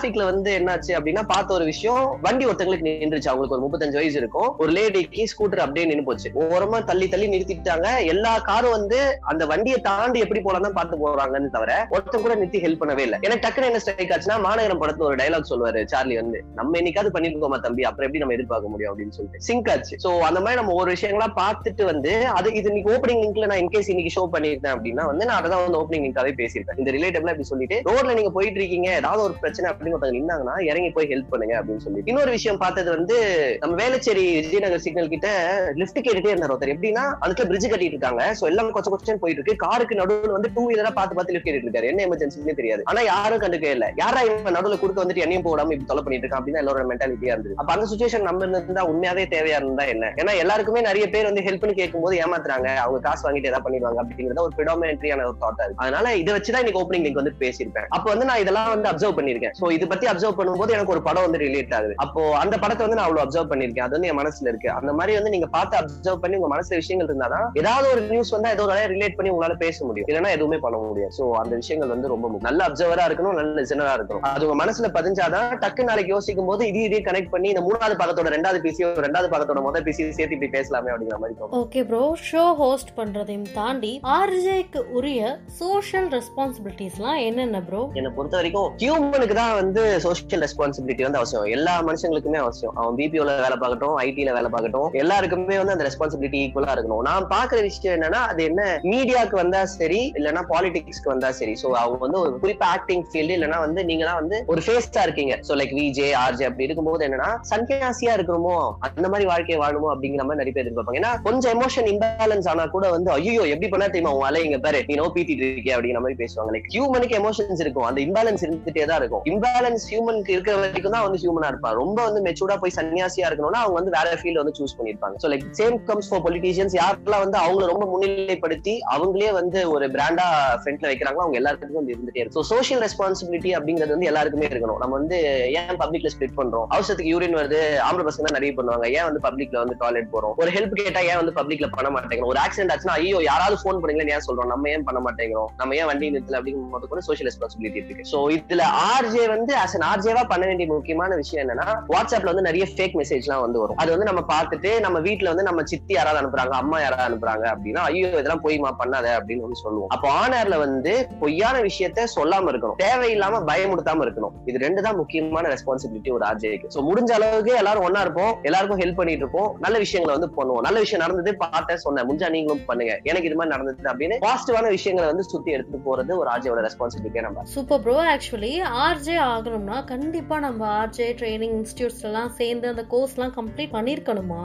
டிராபிக்ல வந்து என்னாச்சு அப்படின்னா பார்த்த ஒரு விஷயம் வண்டி ஒருத்தங்களுக்கு நின்றுச்சு அவங்களுக்கு ஒரு முப்பத்தஞ்சு வயசு இருக்கும் ஒரு லேடிக்கு ஸ்கூட்டர் அப்படியே நின்னு போச்சு ஓரமா தள்ளி தள்ளி நிறுத்திட்டாங்க எல்லா காரும் வந்து அந்த வண்டியை தாண்டி எப்படி போலாம் தான் பார்த்து போறாங்கன்னு தவிர ஒருத்தன் கூட நிறுத்தி ஹெல்ப் பண்ணவே இல்லை எனக்கு டக்குனு என்ன ஸ்ட்ரைக் ஆச்சுன்னா மாநகரம் படத்துல ஒரு டைலாக் சொல்லுவாரு சார்லி வந்து நம்ம என்னைக்காவது பண்ணிருக்கோமா தம்பி அப்புறம் எப்படி நம்ம எதிர்பார்க்க முடியும் அப்படின்னு சொல்லிட்டு சிங்க் ஆச்சு சோ அந்த மாதிரி நம்ம ஒரு விஷயங்களா பார்த்துட்டு வந்து அது இது இன்னைக்கு ஓப்பனிங் லிங்க்ல நான் இன்கேஸ் இன்னைக்கு ஷோ பண்ணிருந்தேன் அப்படின்னா வந்து நான் அதான் வந்து ஓப்பனிங் லிங்காவே பேசியிருக்கேன் இந்த ரிலேட்டபிளா இப்படி சொல்லிட்டு ரோட்ல நீங்க போயிட்டு இருக்கீங்க ஏதாவது ஒரு பிரச்சனை அப்படின்னு ஒருத்தவங்க நின்னாங்கன்னா இறங்கி போய் ஹெல்ப் பண்ணுங்க அப்படின்னு சொல்லி இன்னொரு விஷயம் பார்த்தது வந்து நம்ம வேளச்சேரி விஜயநகர் சிக்னல் கிட்ட லிஃப்ட் கேட்டுட்டே இருந்தார் ஒருத்தர் எப்படின்னா அதுக்கு பிரிட்ஜ் கட்டிட்டு இருக்காங்க சோ எல்லாம் கொச்ச கொச்சன் போயிட்டு இருக்கு காருக்கு நடுவுல வந்து டூ வீலரா பார்த்து பார்த்து லிஃப்ட் கேட்டுட்டு இருக்காரு என்ன எமர்ஜென்சினே தெரியாது ஆனா யாரும் கண்டுக்கவே இல்ல யாரா இவன் நடுவுல கொடுக்க வந்துட்டு என்னையும் போடாம இப்படி தொலை பண்ணிட்டு இருக்கான் அப்படின்னு எல்லாரோட மென்டாலிட்டியா இருந்தது அப்ப அந்த சுச்சுவேஷன் நம்ம இருந்தா உண்மையாவே தேவையா இருந்தா என்ன ஏன்னா எல்லாருக்குமே நிறைய பேர் வந்து ஹெல்ப்னு கேட்கும்போது ஏமாத்துறாங்க அவங்க காசு வாங்கிட்டு ஏதாவது பண்ணிடுவாங்க அப்படிங்கறத ஒரு பிடாமினன்ட்ரியான ஒரு தாட்டா இருக்கு அதனால இதை வச்சுதான் இன்னைக்கு ஓப்பனிங் லிங்க் வந்து பேசியிருப்பேன் அப்போ வந்து நான் இதெல்லாம் வந்து அப்சர்வ் பண்ணிருக்கேன் சோ இது பத்தி அப்சர்வ் பண்ணும்போது எனக்கு ஒரு படம் வந்து ரிலேட் ஆகுது அப்போ அந்த படத்தை வந்து நான் அவ்வளவு அப்சர்வ் பண்ணிருக்கேன் அது வந்து என் மனசுல இருக்கு அந்த மாதிரி வந்து நீங்க பார்த்து அப்சர்வ் பண்ணி உங்க மனசுல விஷயங்கள் இருந்தாதான் ஏதாவது ஒரு நியூஸ் வந்தா ஏதோ ரிலேட் பண்ணி உங்களால பேச முடியும் இல்லைன்னா எதுவுமே பண்ண முடியாது சோ அந்த விஷயங்கள் வந்து ரொம்ப முக்கியம். நல்ல அப்சர்வரா இருக்கணும் நல்ல லிசனரா இருக்கணும் அது உங்க மனசுல பதிஞ்சாதான் டக்கு நாளைக்கு யோசிக்கும் போது இது இதே கனெக்ட் பண்ணி இந்த மூணாவது பக்கத்தோட ரெண்டாவது பிசியோ ரெண்டாவது பக்கத்தோட முதல் பிசியோ சேர்த்து இப்படி பேசலாமே அப்படிங்கிற மாதிரி தோணும் ஓகே ப்ரோ ஷோ ஹோஸ்ட் பண்றதையும் தாண்டி ஆர்ஜேக்கு உரிய சோஷியல் ரெஸ்பான்சிபிலிட்டிஸ்லாம் என்னென்ன ப்ரோ என்னை பொறுத்த வரைக்கும் ஹியூமனுக்கு தான் வந்து சோஷியல் ரெஸ்பான்சிபிலிட்டி வந்து அவசியம் எல்லா மனுஷங்களுக்குமே அவசியம் அவன் பிபிஓல வேலை பார்க்கட்டும் ஐடில வேலை பார்க்கட்டும் எல்லாருக்குமே வந்து அந்த ரெஸ்பான்சிபிலிட்டி ஈக்குவலா இருக்கணும் நான் பாக்குற விஷயம் என்னன்னா அது என்ன மீடியாக்கு வந்தா சரி இல்லைன்னா பாலிடிக்ஸ்க்கு வந்தா சரி சோ அவங்க வந்து ஒரு குறிப்பா ஆக்டிங் ஃபீல்டு இல்லைன்னா வந்து நீங்க தான் வந்து ஒரு ஃபேஸ்டா இருக்கீங்க சோ லைக் விஜே ஆர்ஜே அப்படி இருக்கும்போது என்னன்னா சன்னியாசியா இருக்கணுமோ அந்த மாதிரி வாழ்க்கையை வாழணுமோ அப்படிங்கிற மாதிரி நிறைய பேர் எதிர்பார்ப்பாங்க ஏன்னா கொஞ்சம் எமோஷன் இம்பேலன்ஸ் ஆனா கூட வந்து ஐயோ எப்படி பண்ணா தெரியுமா உன் அலை இங்க பாரு நீ நோ பீத்திட்டு இருக்கே அப்படிங்கிற மாதிரி பேசுவாங்க லைக் ஹியூமனுக்கு எமோஷன்ஸ் இருக்கும் அந்த இம்பேலன்ஸ் இருந்துட்டே தான் இருக்கும் இம்பேலன்ஸ் ஹியூமனுக்கு இருக்கிற வரைக்கும் தான் வந்து ஹியூமனா இருப்பான் ரொம்ப வந்து மெச்சூர்டா போய் சன்னியாசியா இருக்கணும்னா அவங்க வந்து வேற ஃபீல்ட் வந்து சூஸ் பண்ணிருப்பாங்க so like same comes for politicians யாரெல்லாம் வந்து அவங்கள ரொம்ப முன்னிலைப்படுத்தி அவங்களே வந்து ஒரு பிராண்டா ஃப்ரண்ட்ல வைக்கிறாங்களோ அவங்க எல்லாருக்கும் வந்து இருந்துட்டே இருக்கும் சோஷியல் ரெஸ்பான்சிபிலிட்டி அப்படிங்கிறது வந்து எல்லாருக்குமே இருக்கணும் நம்ம வந்து ஏன் பப்ளிக்ல ஸ்பிளிட் பண்றோம் அவசரத்துக்கு யூரின் வருது ஆம்பளை பசங்க தான் நிறைய பண்ணுவாங்க ஏன் வந்து பப்ளிக்ல வந்து டாய்லெட் போறோம் ஒரு ஹெல்ப் கேட்டா ஏன் வந்து பப்ளிக்ல பண்ண மாட்டேங்கிறோம் ஒரு ஆக்சிடென்ட் ஆச்சுன்னா ஐயோ யாராவது ஃபோன் பண்ணுங்களேன்னு ஏன் சொல்றோம் நம்ம ஏன் பண்ண மாட்டேங்கிறோம் நம்ம ஏன் வண்டி நிறுத்தல அப்படிங்கும் போது கூட சோஷியல் ரெஸ்பான்சிபிலிட்டி இருக்கு சோ இதுல ஆர்ஜே வந்து அஸ் அன் ஆர்ஜேவா பண்ண வேண்டிய முக்கியமான விஷயம் என்னன்னா வாட்ஸ்அப்ல வந்து நிறைய ஃபேக் மெசேஜ் எல்லாம் வந்து வரும் அது வந்து நம்ம பார்த்துட்டு நம்ம வீட்ல வந்து நம்ம சித்தி யாராவது அனுப்புறாங்க அம்மா யாராவது அனுப்புறாங்க அப்படின்னா ஐயோ இதெல்லாம் போய்மா பண்ணாத அப்படின்னு வந்து சொல்லுவோம் அப்போ ஆனர்ல வந்து பொய்யான விஷயத்த சொல்லாம இருக்கணும் தேவையில்லாம பயமுடுத்தாம இருக்கணும் இது ரெண்டு தான் முக்கியமான ரெஸ்பான்சிபிலிட்டி ஒரு ஆர்ஜேக்கு சோ முடிஞ்ச அளவுக்கு எல்லாரும் ஒன்னா இருப்போம் எல்லாருக்கும் ஹெல்ப் பண்ணிட்டு இருப்போம் நல்ல விஷயங்களை வந்து பண்ணுவோம் நல்ல விஷயம் நடந்தது பார்த்தேன் சொன்னேன் முடிஞ்சா நீங்களும் பண்ணுங்க எனக்கு இது மாதிரி நடந்தது அப்படின்னு பாசிட்டிவான விஷயங்களை வந்து சுத்தி எடுத்துட்டு போறது ஒரு ஆர்ஜேவோட ரெஸ்பான்சிபிலிட்டியா நம்ம சூப்பர் ப்ரோ ஆக்சுவலி ஆர்ஜே ஆகணும்னா கண்டிப்பா நம்ம ஆர்ஜே ட்ரைனிங் இன்ஸ்டியூட்ஸ் எல்லாம் சேர்ந்து அந்த கோர்ஸ்லாம் கம்ப்ளீட் பண்ணிருக்கணுமா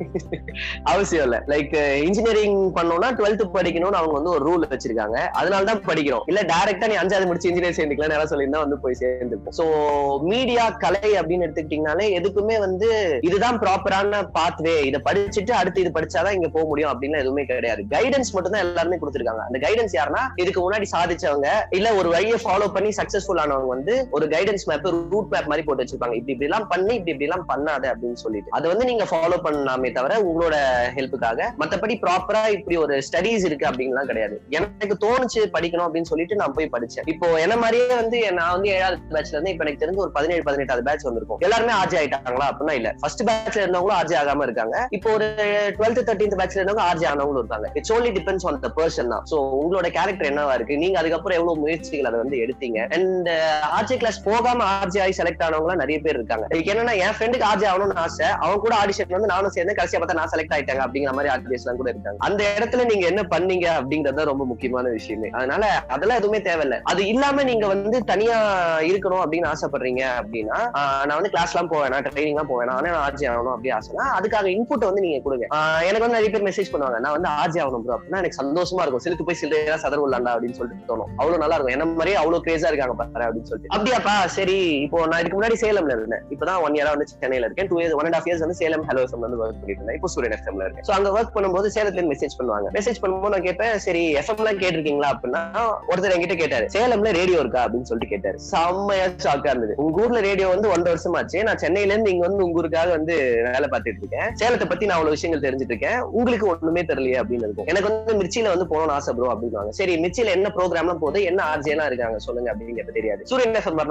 அவசியம் இல்ல லைக் இன்ஜினியரிங் பண்ணோம்னா டுவெல்த் படிக்கணும்னு அவங்க வந்து ஒரு ரூல் வச்சிருக்காங்க அதனால தான் படிக்கிறோம் இல்ல டைரக்டா நீ அஞ்சாவது முடிச்சு இன்ஜினியர் சேர்ந்துக்கலாம் யாராவது சொல்லியிருந்தா வந்து போய் சேர்ந்துருப்போம் சோ மீடியா கலை அப்படின்னு எடுத்துக்கிட்டீங்கனாலே எதுக்குமே வந்து இதுதான் ப்ராப்பரான பாத்வே இதை படிச்சுட்டு அடுத்து இது படிச்சாதான் இங்க போக முடியும் அப்படின்னு எதுவுமே கிடையாது கைடன்ஸ் மட்டும் தான் எல்லாருமே கொடுத்துருக்காங்க அந்த கைடன்ஸ் யாருன்னா இதுக்கு முன்னாடி சாதிச்சவங்க இல்ல ஒரு வழியை ஃபாலோ பண்ணி சக்சஸ்ஃபுல் ஆனவங்க வந்து ஒரு கைடன்ஸ் மேப் ரூட் மேப் மாதிரி போட்டு வச்சிருப்பாங்க இப்படி இப்படி எல்லாம் பண்ணி இப்படி இப்படி எல்லாம் பண்ணாத அப்படின்னு சொல்லிட்டு அதை வந்து நீங்க ஃபாலோ பண்ணலாமே தவிர உங்களோட ஹெல்ப்புக்காக மத்தபடி ப்ராப்பரா இப்படி ஒரு ஸ்டடீஸ் இருக்கு அப்படின்லாம் கிடையாது எனக்கு தோணுச்சு படிக்கணும் அப்படின்னு சொல்லிட்டு நான் போய் படிச்சேன் இப்போ என்ன மாதிரியே வந்து நான் வந்து ஏழாவது பேட்ச்ல இருந்து இப்ப எனக்கு தெரிஞ்சு ஒரு பதினேழு பதினெட்டாவது பேட்ச் வந்திருக்கும் எல்லாருமே ஆர்ஜி ஆயிட்டாங்களா அப்படின்னா இல்ல ஃபர்ஸ்ட் பேட்ச்ல இருந்தவங்களும் ஆர்ஜி ஆகாம இருக்காங்க இப்போ ஒரு டுவெல்த் தேர்ட்டீன்த் பேட்ச்ல இருந்தவங்க ஆர்ஜி ஆனவங்களும் இருக்காங்க it's only depends on the person தான் சோ உங்களோட கேரக்டர் என்னவா இருக்கு நீங்க அதுக்கப்புறம் எவ்வளவு முயற்சிகள் அதை வந்து எடுத்தீங்க அண்ட் ஆர்ஜி கிளாஸ் போகாம ஆர்ஜி ஆகி செலக்ட் ஆனவங்க நிறைய பேர் இருக்காங்க இதுக்கு என்னன்னா என் ஃப்ரெண்டுக்கு ஆர்ஜி ஆகணும்னு ஆசை அவன் கூட ஆடிஷன் வந்து நானும் சேர்ந்து கடைசியா பார்த்தா நான் செலக்ட் ஆயிட்டாங்க அப்படிங்கிற மாதிரி ஆர்ஜிஎஸ் எல்லாம் கூட இருக்காங்க அந்த இடத்துல நீங்க என்ன பண்ணீங்க அப்படிங்கறது தான் ரொம்ப முக்கியமான விஷயமே அதனால அதெல்லாம் எதுவுமே தேவையில்ல அது இல்லாம நீங்க வந்து தனியா இருக்கணும் அப்படின்னு ஆசைப்படுறீங்க அப்படின்னா ஆஹ் நான் வந்து கிளாஸ் எல்லாம் போவேன் ட்ரைனிங் எல்லாம் போவேன் ஆனா நான் ஆர்ஜி ஆகணும் அப்படி ஆசைனா அதுக்காக இன்புட் வந்து நீங்க கொடுங்க ஆஹ் எனக்கு வந்து நிறைய பேர் மெசேஜ் பண்ணுவாங்க நான் வந்து ஆர்ஜி ஆகணும் ப்ரோ அப்படின்னா எனக்கு சந்தோஷமா இருக்கும் சிலுக்கு போய் சில்லையா சதர் உள்ளாண்டா அப்படின்னு சொல்லிட்டு தோணும் அவ்வளவு நல்லா இருக்கும் என்ன மாதிரியே அவ்வளவு கிரேஸா இருக்காங்க பாரு அப்படின்னு சொல்லிட்டு அப்படியாப்பா சரி இப்போ நான் இதுக்கு முன்னாடி சேலம்ல இருந்தேன் இப்பதான் ஒன் இயரா வந்து சென்னையில இருக்கேன் two years one and half years வந்து சேலம் ஹலோ எஃப்எம் வந்து ஒர்க் பண்ணிட்டு இருந்தேன் இப்போ சூரியன் எஃப்எம்ல இருக்கேன் சோ அங்க ஒர்க் பண்ணும்போது சேலத்துல மெசேஜ் பண்ணுவாங்க மெசேஜ் பண்ணும்போது நான் கேட்பேன் சரி எஃப்எம் எல்லாம் கேட்டிருக்கீங்களா அப்படின்னா ஒருத்தர் என்கிட்ட கேட்டாரு சேலம்ல ரேடியோ இருக்கா அப்படின்னு சொல்லிட்டு கேட்டாரு செம்மையா ஷாக்கா இருந்தது உங்க ஊர்ல ரேடியோ வந்து ஒன்றரை வருஷம் ஆச்சு நான் சென்னையில இருந்து இங்க வந்து உங்க ஊருக்காக வந்து வேலை பார்த்துட்டு இருக்கேன் சேலத்தை பத்தி நான் அவ்வளவு விஷயங்கள் தெரிஞ்சுட்டு இருக்கேன் உங்களுக்கு ஒண்ணுமே தெரியலையே அப்படின்னு இருக்கும் எனக்கு வந்து மிர்ச்சியில வந்து போகணும்னு ஆசை ப்ரோ அப்படின்வாங்க சரி மிர்ச்சியில என்ன ப்ரோக்ராம்லாம் போகுது என்ன ஆர்ஜி எல்லாம் இருக்காங்க சொல்லுங்க அப்படின்னு கேட்ட தெரியாது சூரியன் எஃப்எம் வரணும்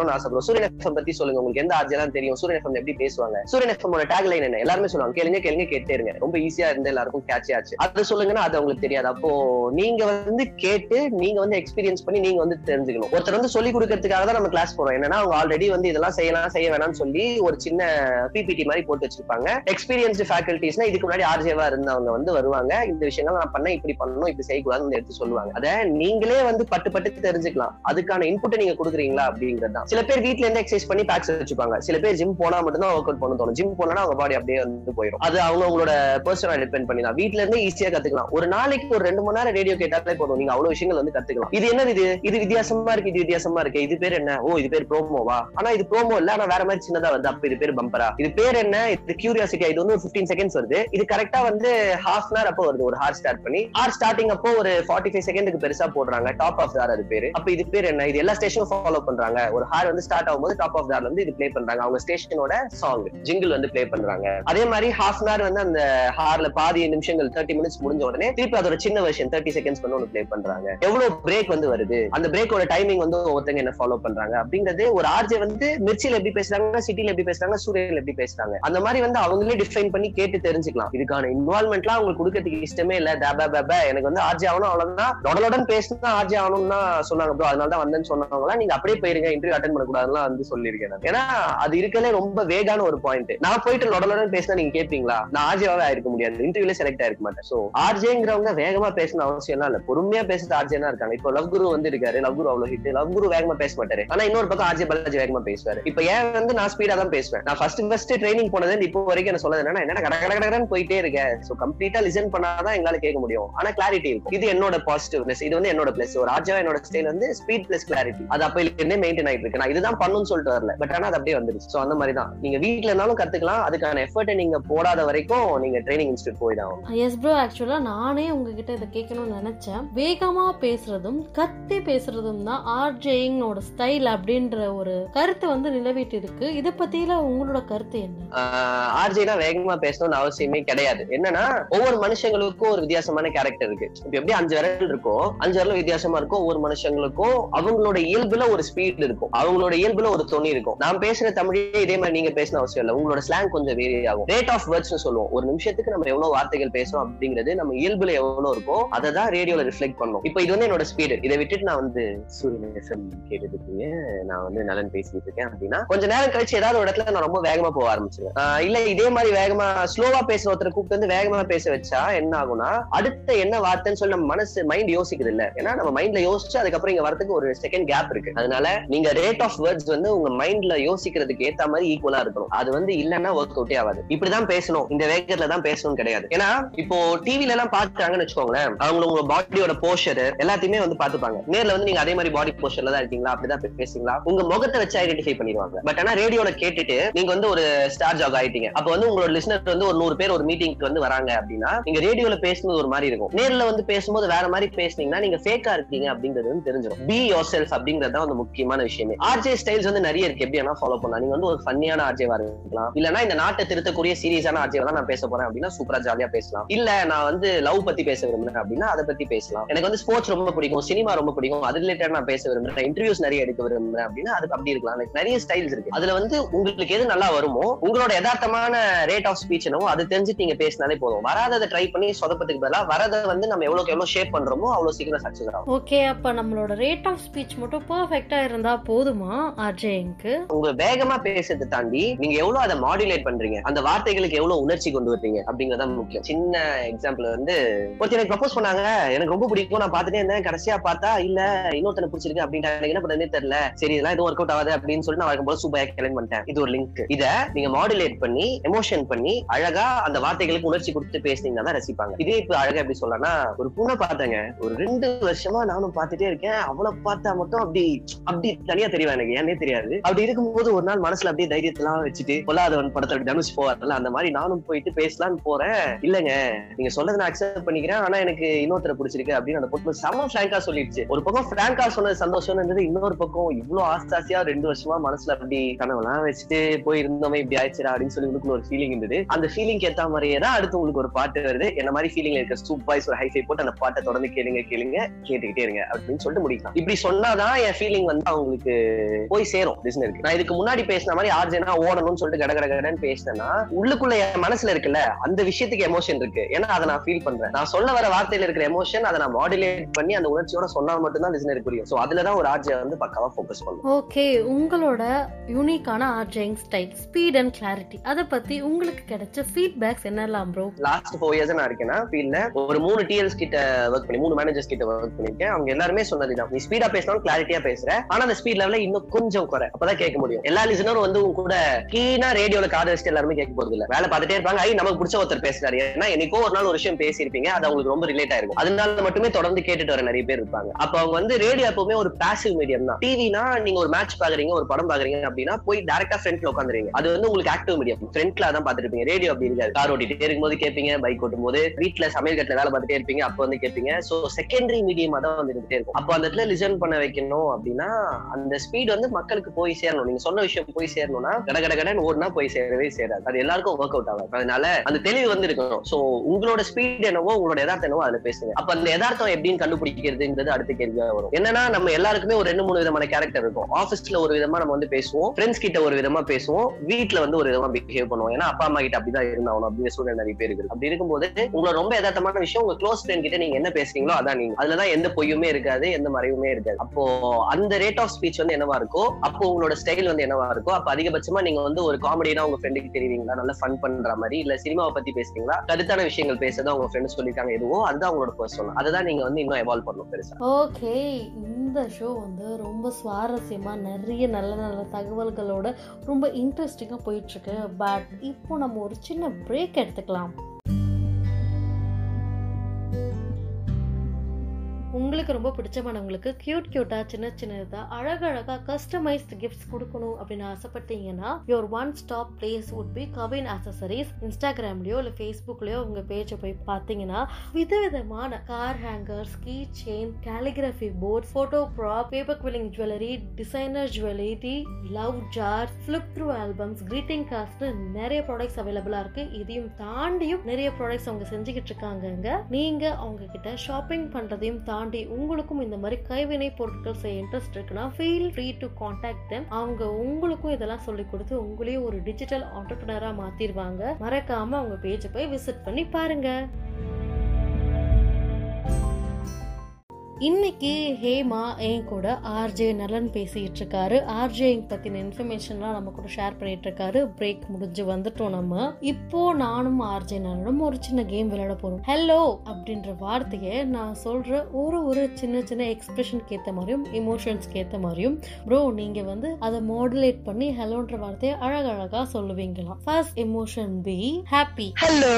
வரணும்னு ஆசைப்படுவோம் சூரியன் எஃப்எம் பத்தி சொல்லுங்க உங்களுக்கு எந்த ஆர்ஜி எல்லாம் தெரியும் சூரியன் எஃப்எம் எப்படி பேசுவாங்க சூரியன் எஃப்எம் டேக் லைன் என்ன எல்லாருமே சொல்லுவாங்க கேளுங்க கேளுங்க கேட்டே இருங்க ரொம்ப ஈஸியா இருந்து எல்லாருக்கும் கேட்ச் ஆச்சு அது சொல்லுங்கன்னா அது அவங்களுக்கு தெரியாது அப்போ நீங்க வந்து கேட்டு நீங்க வந்து எக்ஸ்பீரியன்ஸ் பண்ணி நீங்க வந்து தெரிஞ்சுக்கணும் ஒருத்தர் வந்து சொல்லி கொடுக்கறதுக்காக தான் நம்ம கிளாஸ் போறோம் என்னன்னா அவங்க ஆல்ரெடி வந்து இதெல்லாம் செய்யலாம் செய்ய வேணாம்னு சொல்லி ஒரு சின்ன பிபிடி மாதிரி போட்டு வச்சிருப்பாங்க எக்ஸ்பீரியன்ஸ்டு ஃபேக்கல்டிஸ்னா இதுக்கு முன்னாடி ஆர்ஜேவா இருந்தவங்க வந்து வருவாங்க இந்த விஷயங்கள் நான் பண்ண இப்படி பண்ணணும் இப்படி செய்யக்கூடாதுன்னு எடுத்து சொல்லுவாங்க அத நீங்களே வந்து பட்டு பட்டு தெரிஞ்சுக்கலாம் அதுக்கான இன்புட்டை நீங்க கொடுக்குறீங்களா அப்படிங்கிறது தான் சில பேர் வீட்ல இருந்து எக்ஸசைஸ் பண்ணி பேக்ஸ் வச்சுப்பாங்க சில பேர் ஜிம் போனா மட்டும் தான் ஒர்க் அவுட் பண்ண தோணும் ஜிம் போனா அவங்க பாடி அப்படியே வந்து போயிடும் அது அவங்க உங்களோட பர்சனல் டிபெண்ட் பண்ணி தான் வீட்ல இருந்து ஈஸியா கத்துக்கலாம் ஒரு நாளைக்கு ஒரு ரெண்டு மணி நேரம் ரேடியோ கேட்டாலே போதும் நீங்க அவ்வளவு விஷயங்கள் வந்து கத்துக்கலாம் இது என்னது இது இது வித்தியாசமா இருக்கு இது வித்தியாசமா இருக்கு இது பேர் என்ன ஓ இது பேர் ப்ரோமோவா ஆனா இது ப்ரோமோ இல்ல ஆனா வேற மாதிரி சின்னதா வருது அப்ப இது பேர் பம்பரா இது பேர் என்ன இது கியூரியாசிட்டி இது வந்து ஒரு பிப்டீன் செகண்ட்ஸ் வருது இது கரெக்டா வந்து ஹாஃப் அன் அப்போ வருது ஒரு ஹார் ஸ்டார்ட் பண்ணி ஹார் ஸ்டார்டிங் அப்போ ஒரு ஃபார்ட்டி ஃபைவ் செகண்டுக்கு பெருசா போடுறாங்க டாப் ஆஃப் தார் அது பேரு அப்ப இது பேர் என்ன இது எல்லா ஸ்டேஷனும் ஃபாலோ பண்றாங்க ஒரு ஹார் வந்து ஸ்டார்ட் ஆகும்போது டாப் ஆஃப் தார்ல வந்து இது ப்ளே பண்றாங்க அவங்க ஸ்டேஷனோட சாங் ஜிங்கிள் வந்து ப்ளே பண்றாங்க அதே மாதிரி ஹாஃப் அன் வந்து அந்த ஹார்ல பாதி நிமிஷங்கள் தேர்ட்டி மினிட்ஸ் முடிஞ்ச உடனே திருப்பி அதோட சின்ன வெர்ஷன் தேர்ட்டி செகண்ட்ஸ் வந்து ஒன்று ப்ளே பண்றாங்க எவ்வளவு பிரேக் வந்து வருது அந்த பிரேக்கோட டைமிங் வந்து ஒருத்தங்க என்ன ஃபாலோ பண்றாங்க அப்படிங்கிறது ஒரு ஆர்ஜே வந்து மிர்ச்சியில எப்படி பேசுறாங்க சிட்டில எப்படி பேசுறாங்க சூரியன்ல எப்படி பேசுறாங்க அந்த மாதிரி வந்து அவங்களே டிஃபைன் பண்ணி கேட்டு தெரிஞ்சுக்கலாம் இதுக்கான இன்வால்மெண்ட்லாம் அவங்களுக்கு கொடுக்கறதுக்கு இஷ்டமே இல்ல டபா பபா எனக்கு வந்து ஆர்ஜே ஆகணும் அவ்வளவுதான் லொடலுடன் பேசினா ஆர்ஜே ஆகணும்னு தான் சொன்னாங்க ப்ரோ அதனால தான் வந்தேன்னு சொன்னவங்க நீங்க அப்படியே போயிருங்க இன்டர்வியூ அட்டன் பண்ணக்கூடாதுலாம் வந்து சொல்லியிருக்கேன் நான். ஏன்னா அது இருக்கலே ரொம்ப வேகான ஒரு பாயிண்ட் நான் போயிட்டு லொடலுடன் பேசினா நீங்க கேட்பீங்களா நான் ஆர்ஜேவாவே ஆயிருக்க முடியாது இன்டர்வியூல செலக்ட் ஆயிருக்க மாட்டேன் சோ ஆர்ஜேங்கிறவங்க வேகமா பேசணும் அவசியம் எல்லாம் இல்ல பொறுமையா பேசுறது ஆர்ஜேனா இருக்காங்க இப்போ லவ் குரு வந்து இருக்காரு லவ் குரு அவ்வளவு ஹிட் லவ் குரு வேகமா பேச மாட்டாரு ஆனா இன்னொரு பக்கம் ஆர்ஜே பாலாஜி வேகமா பேசுவாரு இப்ப ஏன் வந்து நான் ஸ்பீடா தான் பேசுவேன் நான் ஃபர்ஸ்ட் ஃபர்ஸ்ட் ட்ரைனிங் போனது வந்து இப்போ வரைக்கும் என்ன சொல்றது என்னன்னா என்ன கட கட கடன்னு போயிட்டே இருக்கேன் சோ கம்ப்ளீட்டா லிசன் பண்ணாதான் எங்களால கேட்க முடியும் ஆனா கிளாரிட்டி இருக்கும் இது என்னோட பாசிட்டிவ்னஸ் இது வந்து என்னோட பிளஸ் ஒரு ஆர்ஜா என்னோட ஸ்டைல் வந்து ஸ்பீட் பிளஸ் கிளாரிட்டி அது அப்ப இருந்தே மெயின்டைன் ஆயிட்டு இருக்கு நான் இதுதான் பண்ணணும்னு சொல்லிட்டு வரல பட் ஆனா அது அப்படியே வந்துருச்சு சோ அந்த மாதிரி தான் நீங்க வீட்ல இருந்தாலும் கத்துக்கலாம் அதுக்கான எஃபர்ட்டை நீங்க போடாத வரைக்கும் நீங்க ட்ரைனிங் இன்ஸ்டியூட் போய் தான் ஆகணும். எஸ் ப்ரோ ஆக்சுவலா நானே உங்ககிட்ட இதை கேட்கணும்னு நினைச்சேன் வேகமா பேசுறதும் கத்தி பேசுறதும் தான் ஆர்ஜேயிங்கோட ஸ்டைல் அப்படின்ற ஒரு கருத்து வந்து நிலவிட்டு இருக்கு இதை பத்தியில உங்களோட கருத்து என்ன ஆர்ஜேனா வேகமா பேசணும்னு அவசியமே கிடையாது என்னன்னா ஒவ்வொரு மனுஷங்களுக்கும் ஒரு வித்தியாசமான கேரக்டர் இருக்கு இப்ப எப்படி அஞ்சு விரல் இருக்கோ அஞ்சு விரல் வித்தியாசமா இருக்கும் ஒவ்வொரு மனுஷங்களுக்கும் அவங்களோட இயல்புல ஒரு ஸ்பீட் இருக்கும் அவங்களோட இயல்புல ஒரு தொனி இருக்கும் நான் பேசுற தமிழே இதே மாதிரி நீங்க பேசணும் அவசியம் இல்லை உங்களோட ஸ்லாங் கொஞ்சம் வேரி ஆகும் ரேட் ஆஃப் வேர்ட்ஸ் சொல்லுவோம் ஒரு நிமிஷத்துக்கு நம்ம எவ்வளவு வார்த்தைகள் பேசுறோம் அப்படிங்கிறது நம்ம இயல்புல எவ்வளவு இருக்கோ அதை தான் ரேடியோல ரிஃப்ளெக்ட் பண்ணும் இப்போ இது வந்து என்னோட ஸ்பீடு இதை விட்டுட்டு நான் வந்து சூரியன் எஃப்எம் கேட்டுட்டு இருக்கீங்க நான் வந்து நலன் பேசிட்டு இருக்கேன் அப்படின்னா கொஞ்ச நேரம் கழிச்சு ஏதாவது ஒரு இடத்துல நான் ரொம்ப வேகமா போக ஆரம்பிச்சிருவேன் ஆஹ் இல்ல இதே மாதிரி வேகமா ஸ்லோவா பேசுற ஒருத்தரை கூப்பிட்டு வந்து வேகமா பேச வச்சா என்ன ஆகும்னா அடுத்த என்ன வார்த்தைன்னு சொல்லி நம்ம மனசு மைண்ட் யோசிக்குது இல்ல ஏன்னா நம்ம மைண்ட்ல யோசிச்சு அதுக்கப்புறம் இங்க வரதுக்கு ஒரு செகண்ட் கேப் இருக்கு அதனால நீங்க ரேட் ஆஃப் வேர்ட்ஸ் வந்து உங்க மைண்ட்ல யோசிக்கிறதுக்கு ஏத்த மாதிரி ஈக்குவலா இருக்கணும் அது வந்து இல்லன்னா ஒர்க் அவுட்டே ஆகாது இப்படிதான் பேசணும் இந்த வேகத்துல தான் பேசணும் கிடையாது ஏன்னா இப்போ டிவில எல்லாம் பாத்துட்டாங்கன்னு வச்சுக்கோங்களேன் அவங்க உங்க பாடியோட போஸ்டர் எல்லாத்தையுமே வந்து பாத்துப்பாங்க நேர்ல வந்து நீங்க அதே மாதிரி பாடி போஸ்டர்ல தான் இருக்கீங்களா அப்படிதான் பேசுறீங்களா உங்க முகத்தை வச்சு ஐடென்டிஃபை பண்ணிடுவாங்க பட் ஆனா ரேடியோல கேட்டுட்டு நீங்க வந்து ஒரு ஸ்டார் ஜாக் ஆயிட்டீங்க அப்ப வந்து உங்களோட லிஸ்னர் வந்து ஒரு நூறு பேர் ஒரு மீட்டிங்க்கு வந்து வராங்க அப்படின்னா நீங்க ரேடியோல பேசும்போது ஒரு மாதிரி இருக்கும் நேர்ல வந்து பேசும்போது வேற மாதிரி பேசுனீங்கன்னா நீங்க ஃபேக்கா இருக்கீங்க அப்படிங்கிறது வந்து தெரிஞ்சிடும் பி யோர் செல்ஃப் அப்படிங்கிறது தான் வந்து முக்கியமான விஷயமே ஆர்ஜே ஸ்டைல்ஸ் வந்து நிறைய இருக்கு எப்படி வேணா ஃபாலோ பண்ணலாம் நீங்க வந்து ஒரு ஃபன்னியான ஆர்ஜேவா இருக்கலாம் இல்லனா இந்த நாட்டை திருத்தக்கூடிய சீரியஸான ஆர்ஜேவா தான் நான் பேச போறேன் அப்படின்னா சூப்பரா ஜாலியா பேசலாம் இல்ல நான் வந்து லவ் பத்தி பேச விரும்புறேன் அப்படின்னா அதை பத்தி பேசலாம் எனக்கு வந்து ஸ்போர்ட்ஸ் ரொம்ப பிடிக்கும் சினிமா ரொம்ப பிடிக்கும் அது ரிலேட்டட் நான் பேச விரும்புறேன் இன்டர்வியூஸ் நிறைய எடுக்க விரும்புறேன் அப்படின்னா அது அப்படி இருக்கலாம் Like நிறைய ஸ்டைல்ஸ் இருக்கு அதுல வந்து உங்களுக்கு எது நல்லா வருமோ உங்களோட யதார்த்தமான ரேட் ஆஃப் ஸ்பீச் என்னவோ அது தெரிஞ்சுட்டு நீங்க பேசினாலே போதும் வராததை ட்ரை பண்ணி சொதப்பத்துக்கு பதிலா வரதை வந்து நம்ம எவ்வளவுக்கு எவ்வளவு ஷேப் பண்றோமோ அவ்வளவு சீக்கிரம் சக்சஸ் ஆகும் ஓகே அப்ப நம்மளோட ரேட் ஆஃப் ஸ்பீச் மட்டும் பர்ஃபெக்டா இருந்தா போதுமா ஆர்ஜேயிங்க்கு உங்க வேகமா பேசுறதை தாண்டி நீங்க எவ்வளவு அதை மாடுலேட் பண்றீங்க அந்த வார்த்தைகளுக்கு எவ்வளவு உணர்ச்சி கொண்டு வர்றீங்க அப்படிங்கறத முக்கியம் சின்ன எக்ஸாம்பிள் வந்து ஒருத்தர் எனக்கு ப்ரப்போஸ் பண்ணாங்க எனக்கு ரொம்ப பிடிக்கும் நான் பார்த்துட்டே இருந்தேன் கடைசியா பார்த்தா இல்ல இன்னொருத்தனை பிடிச்சிருக்கு அப்படின்ட்டு எனக்கு என்ன பண்ணதே தெரியல சரி இதெல்லாம் எதுவும் ஒர்க் அவுட் ஆகாது அப்படின்னு சொல்லிட்டு நான் வழக்கம் போல சூப்பரா கிளம்பி பண்ணிட்டேன் இது ஒரு லிங்க் இத நீங்க மாடுலேட் பண்ணி எமோஷன் பண்ணி அழகா அந்த வார்த்தைகளுக்கு உணர்ச்சி கொடுத்து பேசுனீங்கன்னா தான் ரசிப்பாங்க இதே இப்ப அழகா எப்படி சொல்லலாம்னா ஒரு பொண்ணை பார்த்தேங்க ஒரு ரெண்டு வருஷமா நானும் பார்த்துட்டே இருக்கேன் அவளை பார்த்தா மட்டும் அப்படி அப்படி தனியா தெரியும் எனக்கு ஏன்னே தெரியாது அப்படி இருக்கும்போது ஒரு நாள் மனசுல அப்படியே தைரியத்தெல்லாம் வச்சுட்டு பொல்லாதவன் படத்துல அப்படி தனுஷ் போவார்ல அந்த மாதிரி நானும் போயிட்டு பேசலாம்னு போறேன் இல்லங்க நீங்க சொல்றதை நான் அக்செப்ட் பண்ணிக்கிறேன் ஆனா எனக்கு இன்னொருத்தரை பிடிச்சிருக்கு அப்படின்னு அந்த பொண்ணு செம ஃபிராங்கா சொல்லிடுச்சு ஒரு பக்கம் ஃபிராங்கா சொன்னது சந்தோஷம் இருந்தது இன்னொரு பக்கம் இவ்வளவு ஆஸ்தாசியா ரெண்டு வருஷமா மனசுல அப்படி கனவெல்லாம் வச்சுட்டு போய் இருந்தோமே இப்படி ஆயிடுச்சுடா அப்படின்னு சொல்லி உங்களுக்கு ஒரு ஃபீலிங் இருந்தது அந்த ஃபீலிங் ஏத்த மாதிரியே தான் அடுத்து உங்களுக்கு ஒரு பாட்டு வருது என்ன மாதிரி ஃபீலிங் இருக்க சூப் பாய்ஸ் ஒரு ஹைஃபை போட்டு அந்த பாட்டை தொடர்ந்து கேளுங்க கேளுங்க கேட்டுக்கிட்டே இருங்க அப்படின்னு சொல்லிட்டு முடிக்கலாம் இப்படி சொன்னாதான் என் ஃபீலிங் வந்து அவங்களுக்கு போய் சேரும் லிசனருக்கு நான் இதுக்கு முன்னாடி பேசின மாதிரி ஆர்ஜேனா ஓடணும்னு சொல்லிட்டு கட கட கடன்னு பேசினேன்னா உள்ளுக்குள்ள என் மனசுல இருக்குல்ல அந்த விஷயத்துக்கு எமோஷன் இருக்கு ஏன்னா அதை நான் ஃபீல் பண்றேன் நான் சொல்ல வர வார்த்தையில இருக்கிற எமோஷன் அதை நான் மாடுலேட் பண்ணி அந்த உணர்ச்சியோட சொன்னால் மட்டும்தான் லிசனருக்கு புரியும் சோ அதுலதான் ஒரு ஆர்ஜே வந்து பக்காவா ஃபோக்கஸ் பண்ணும் ஓகே உங்களோட யூனிக்கான RJing style speed and clarity அதை பத்தி உங்களுக்கு கிடைச்ச ஃபீட்பேக்ஸ் என்னலாம் ப்ரோ லாஸ்ட் ஃபோர் இயர்ஸ் நான் இருக்கேன்னா ஃபீல்ட்ல ஒரு மூணு டிஎல்ஸ் கிட்ட ஒர்க் பண்ணி மூணு மேனேஜர்ஸ் கிட்ட ஒர்க் பண்ணிருக்கேன் அவங்க எல்லாருமே சொன்னதுதான் நீ ஸ்பீடா பேசினாலும் கிளாரிட்டியா பேசுற ஆனா அந்த ஸ்பீட் லெவல இன்னும் கொஞ்சம் குறை அப்பதான் கேட்க முடியும் எல்லா லிசனரும் வந்து உங்க கூட கீனா ரேடியோல காது வச்சுட்டு எல்லாருமே கேட்க போறது இல்ல வேலை பார்த்துட்டே இருப்பாங்க ஐ நமக்கு பிடிச்ச ஒருத்தர் பேசுறாரு ஏன்னா என்னைக்கோ ஒரு நாள் ஒரு விஷயம் பேசியிருப்பீங்க அது அவங்களுக்கு ரொம்ப ரிலேட் ஆயிருக்கும் அதனால மட்டுமே தொடர்ந்து கேட்டுட்டு வர நிறைய பேர் இருப்பாங்க அப்ப அவங்க வந்து ரேடியோ எப்பவுமே ஒரு பாசிவ் மீடியம் தான் டிவினா நீங்க ஒரு மேட்ச் பாக்குறீங்க ஒரு படம் பாக்குறீங்க அப்படின்னா போய் டேரக்டா ஃப்ரண்ட்ல உட்காந்துறீங்க அது வந்து உங்களுக்கு ஆக்டிவ் மீடியம் ஃப்ரண்ட்ல தான் பாத்துட்டு இருப்பீங்க ரேடியோ அப்படி இருக்காது கார் ஓட்டிட்டே இருக்கும்போது கேட்பீங்க பைக் ஓட்டும் போது வீட்டுல சமையல் கட்டில வேலை பார்த்துட்டே இருப்பீங்க அப்ப வந்து கேட்பீங்க சோ செகண்டரி மீடியம் தான் வந்து இருந்துட்டே இருக்கும் அப்போ அந்த இடத்துல லிசன் பண்ண வைக்கணும் அப்படின்னா அந்த ஸ்பீட் வந்து மக்களுக்கு போய் சேரணும் நீங்க சொன்ன விஷயம் போய் சேரணும்னா கட கட கடன்னு ஓடுனா போய் சேரவே சேராது அது எல்லாருக்கும் ஒர்க் அவுட் ஆகாது அதனால அந்த தெளிவு வந்து இருக்கணும் சோ உங்களோட ஸ்பீட் என்னவோ உங்களோட யதார்த்தம் என்னவோ அதுல பேசுங்க அப்ப அந்த யதார்த்தம் எப்படின்னு கண்டுபிடிக்கிறதுங்கிறது அடுத்த கேள்வியா வரும் என்னன்னா நம்ம எல்லாருக்குமே ஒரு ரெண்டு மூணு விதமான கேரக்டர் இருக்கும் ஆபீஸ்ல ஒரு விதமா நம்ம வந்து பேசுவோம் ஃப்ரெண்ட்ஸ் கிட்ட ஒரு விதமா பேசுவோம் வீட்ல வந்து ஒரு விதமா பிஹேவ் பண்ணுவோம் ஏன்னா அப்பா அம்மா கிட்ட அப்படிதான் இருந்தாகணும் அப்படின்னு சூழ்நிலை நிறைய பேர் இருக்கு அப்படி இருக்கும்போது உங்களோட ரொம்ப யதார்த்தமான விஷயம் உங்க க்ளோஸ் ஃப்ரெண்ட் கிட்ட நீங்க என்ன பேசுறீங்களோ அதான் நீங்க அதுலதான் எந்த பொய்யுமே இருக்காது எந்த மறைவுமே இருக்காது அப்போ அந்த ரேட் ஆஃப் ஸ்பீச் வந்து என்னவா இருக்கோ அப்போ உங்களோட ஸ்டைல் வந்து என்னவா இருக்கோ அப்ப அதிகபட்சமா நீங்க வந்து ஒரு காமெடினா உங்க ஃப்ரெண்டுக்கு தெரியுவீங்களா நல்லா ஃபன் பண்ற மாதிரி இல்ல சினிமாவை பத்தி பேசுறீங்களா கருத்தான விஷயங்கள் பேசுறதா உங்க ஃப்ரெண்ட்ஸ் சொல்லிருக்காங்க எதுவோ அதுதான் உங்களோட பர்சன் அதுதான் நீங்க வந்து இன்னும் எவால்வ் பண்ணணும் பெருசா ஓகே இந்த ஷோ வந்து ரொம்ப சுவாரஸ்யமா நிறைய நல்ல நல்ல தகவல்களோட ரொம்ப இன்ட்ரெஸ்டிங்காக போயிட்டு இருக்கு பட் இப்போ நம்ம ஒரு சின்ன பிரேக் எடுத்துக்கலாம் உங்களுக்கு ரொம்ப பிடிச்சமானவங்களுக்கு கியூட் கியூட்டா சின்ன சின்னதா அழகழகா கஸ்டமைஸ்டு கிஃப்ட்ஸ் கொடுக்கணும் அப்படின்னு ஆசைப்பட்டீங்கன்னா your one stop place would be Kavin accessories இன்ஸ்டாகிராம்லயோ இல்லை ஃபேஸ்புக்லயோ உங்க பேஜை போய் பார்த்தீங்கன்னா விதவிதமான car hangers key chain calligraphy board photo prop paper quilling jewellery designer jewellery love jar flip through albums greeting கார்ட்ஸ்னு நிறைய ப்ராடக்ட்ஸ் அவைலபிளா இருக்கு இதையும் தாண்டியும் நிறைய ப்ராடக்ட்ஸ் அவங்க செஞ்சுக்கிட்டு இருக்காங்கங்க நீங்க அவங்க கிட்ட ஷாப்பிங் பண்றதையும் தாண்டி உங்களுக்கும் இந்த மாதிரி கைவினை பொருட்கள் செய்ய இன்ட்ரெஸ்ட் இருக்குன்னா feel free to contact them அவங்க உங்களுக்கும் இதெல்லாம் சொல்லி கொடுத்து உங்களையும் ஒரு டிஜிட்டல் ஆண்டர்பிரினரா மாத்திருவாங்க மறக்காம அவங்க பேஜை போய் விசிட் பண்ணி பாருங்க இன்னைக்கு ஹேமா என் கூட ஆர்ஜே நலன் பேசிட்டு இருக்காரு ஆர்ஜே பத்தின இன்ஃபர்மேஷன்லாம் நம்ம கூட ஷேர் பண்ணிட்டு இருக்காரு பிரேக் முடிஞ்சு வந்துட்டோம் நம்ம இப்போ நானும் ஆர்ஜே நலனும் ஒரு சின்ன கேம் விளையாட போறோம் ஹலோ அப்படின்ற வார்த்தையை நான் சொல்ற ஒரு ஒரு சின்ன சின்ன எக்ஸ்பிரஷனுக்கு ஏத்த மாதிரியும் இமோஷன்ஸ்க்கு ஏத்த மாதிரியும் ப்ரோ நீங்க வந்து அதை மாடுலேட் பண்ணி ஹலோன்ற வார்த்தையை அழகழகா சொல்லுவீங்களாம் first emotion be happy hello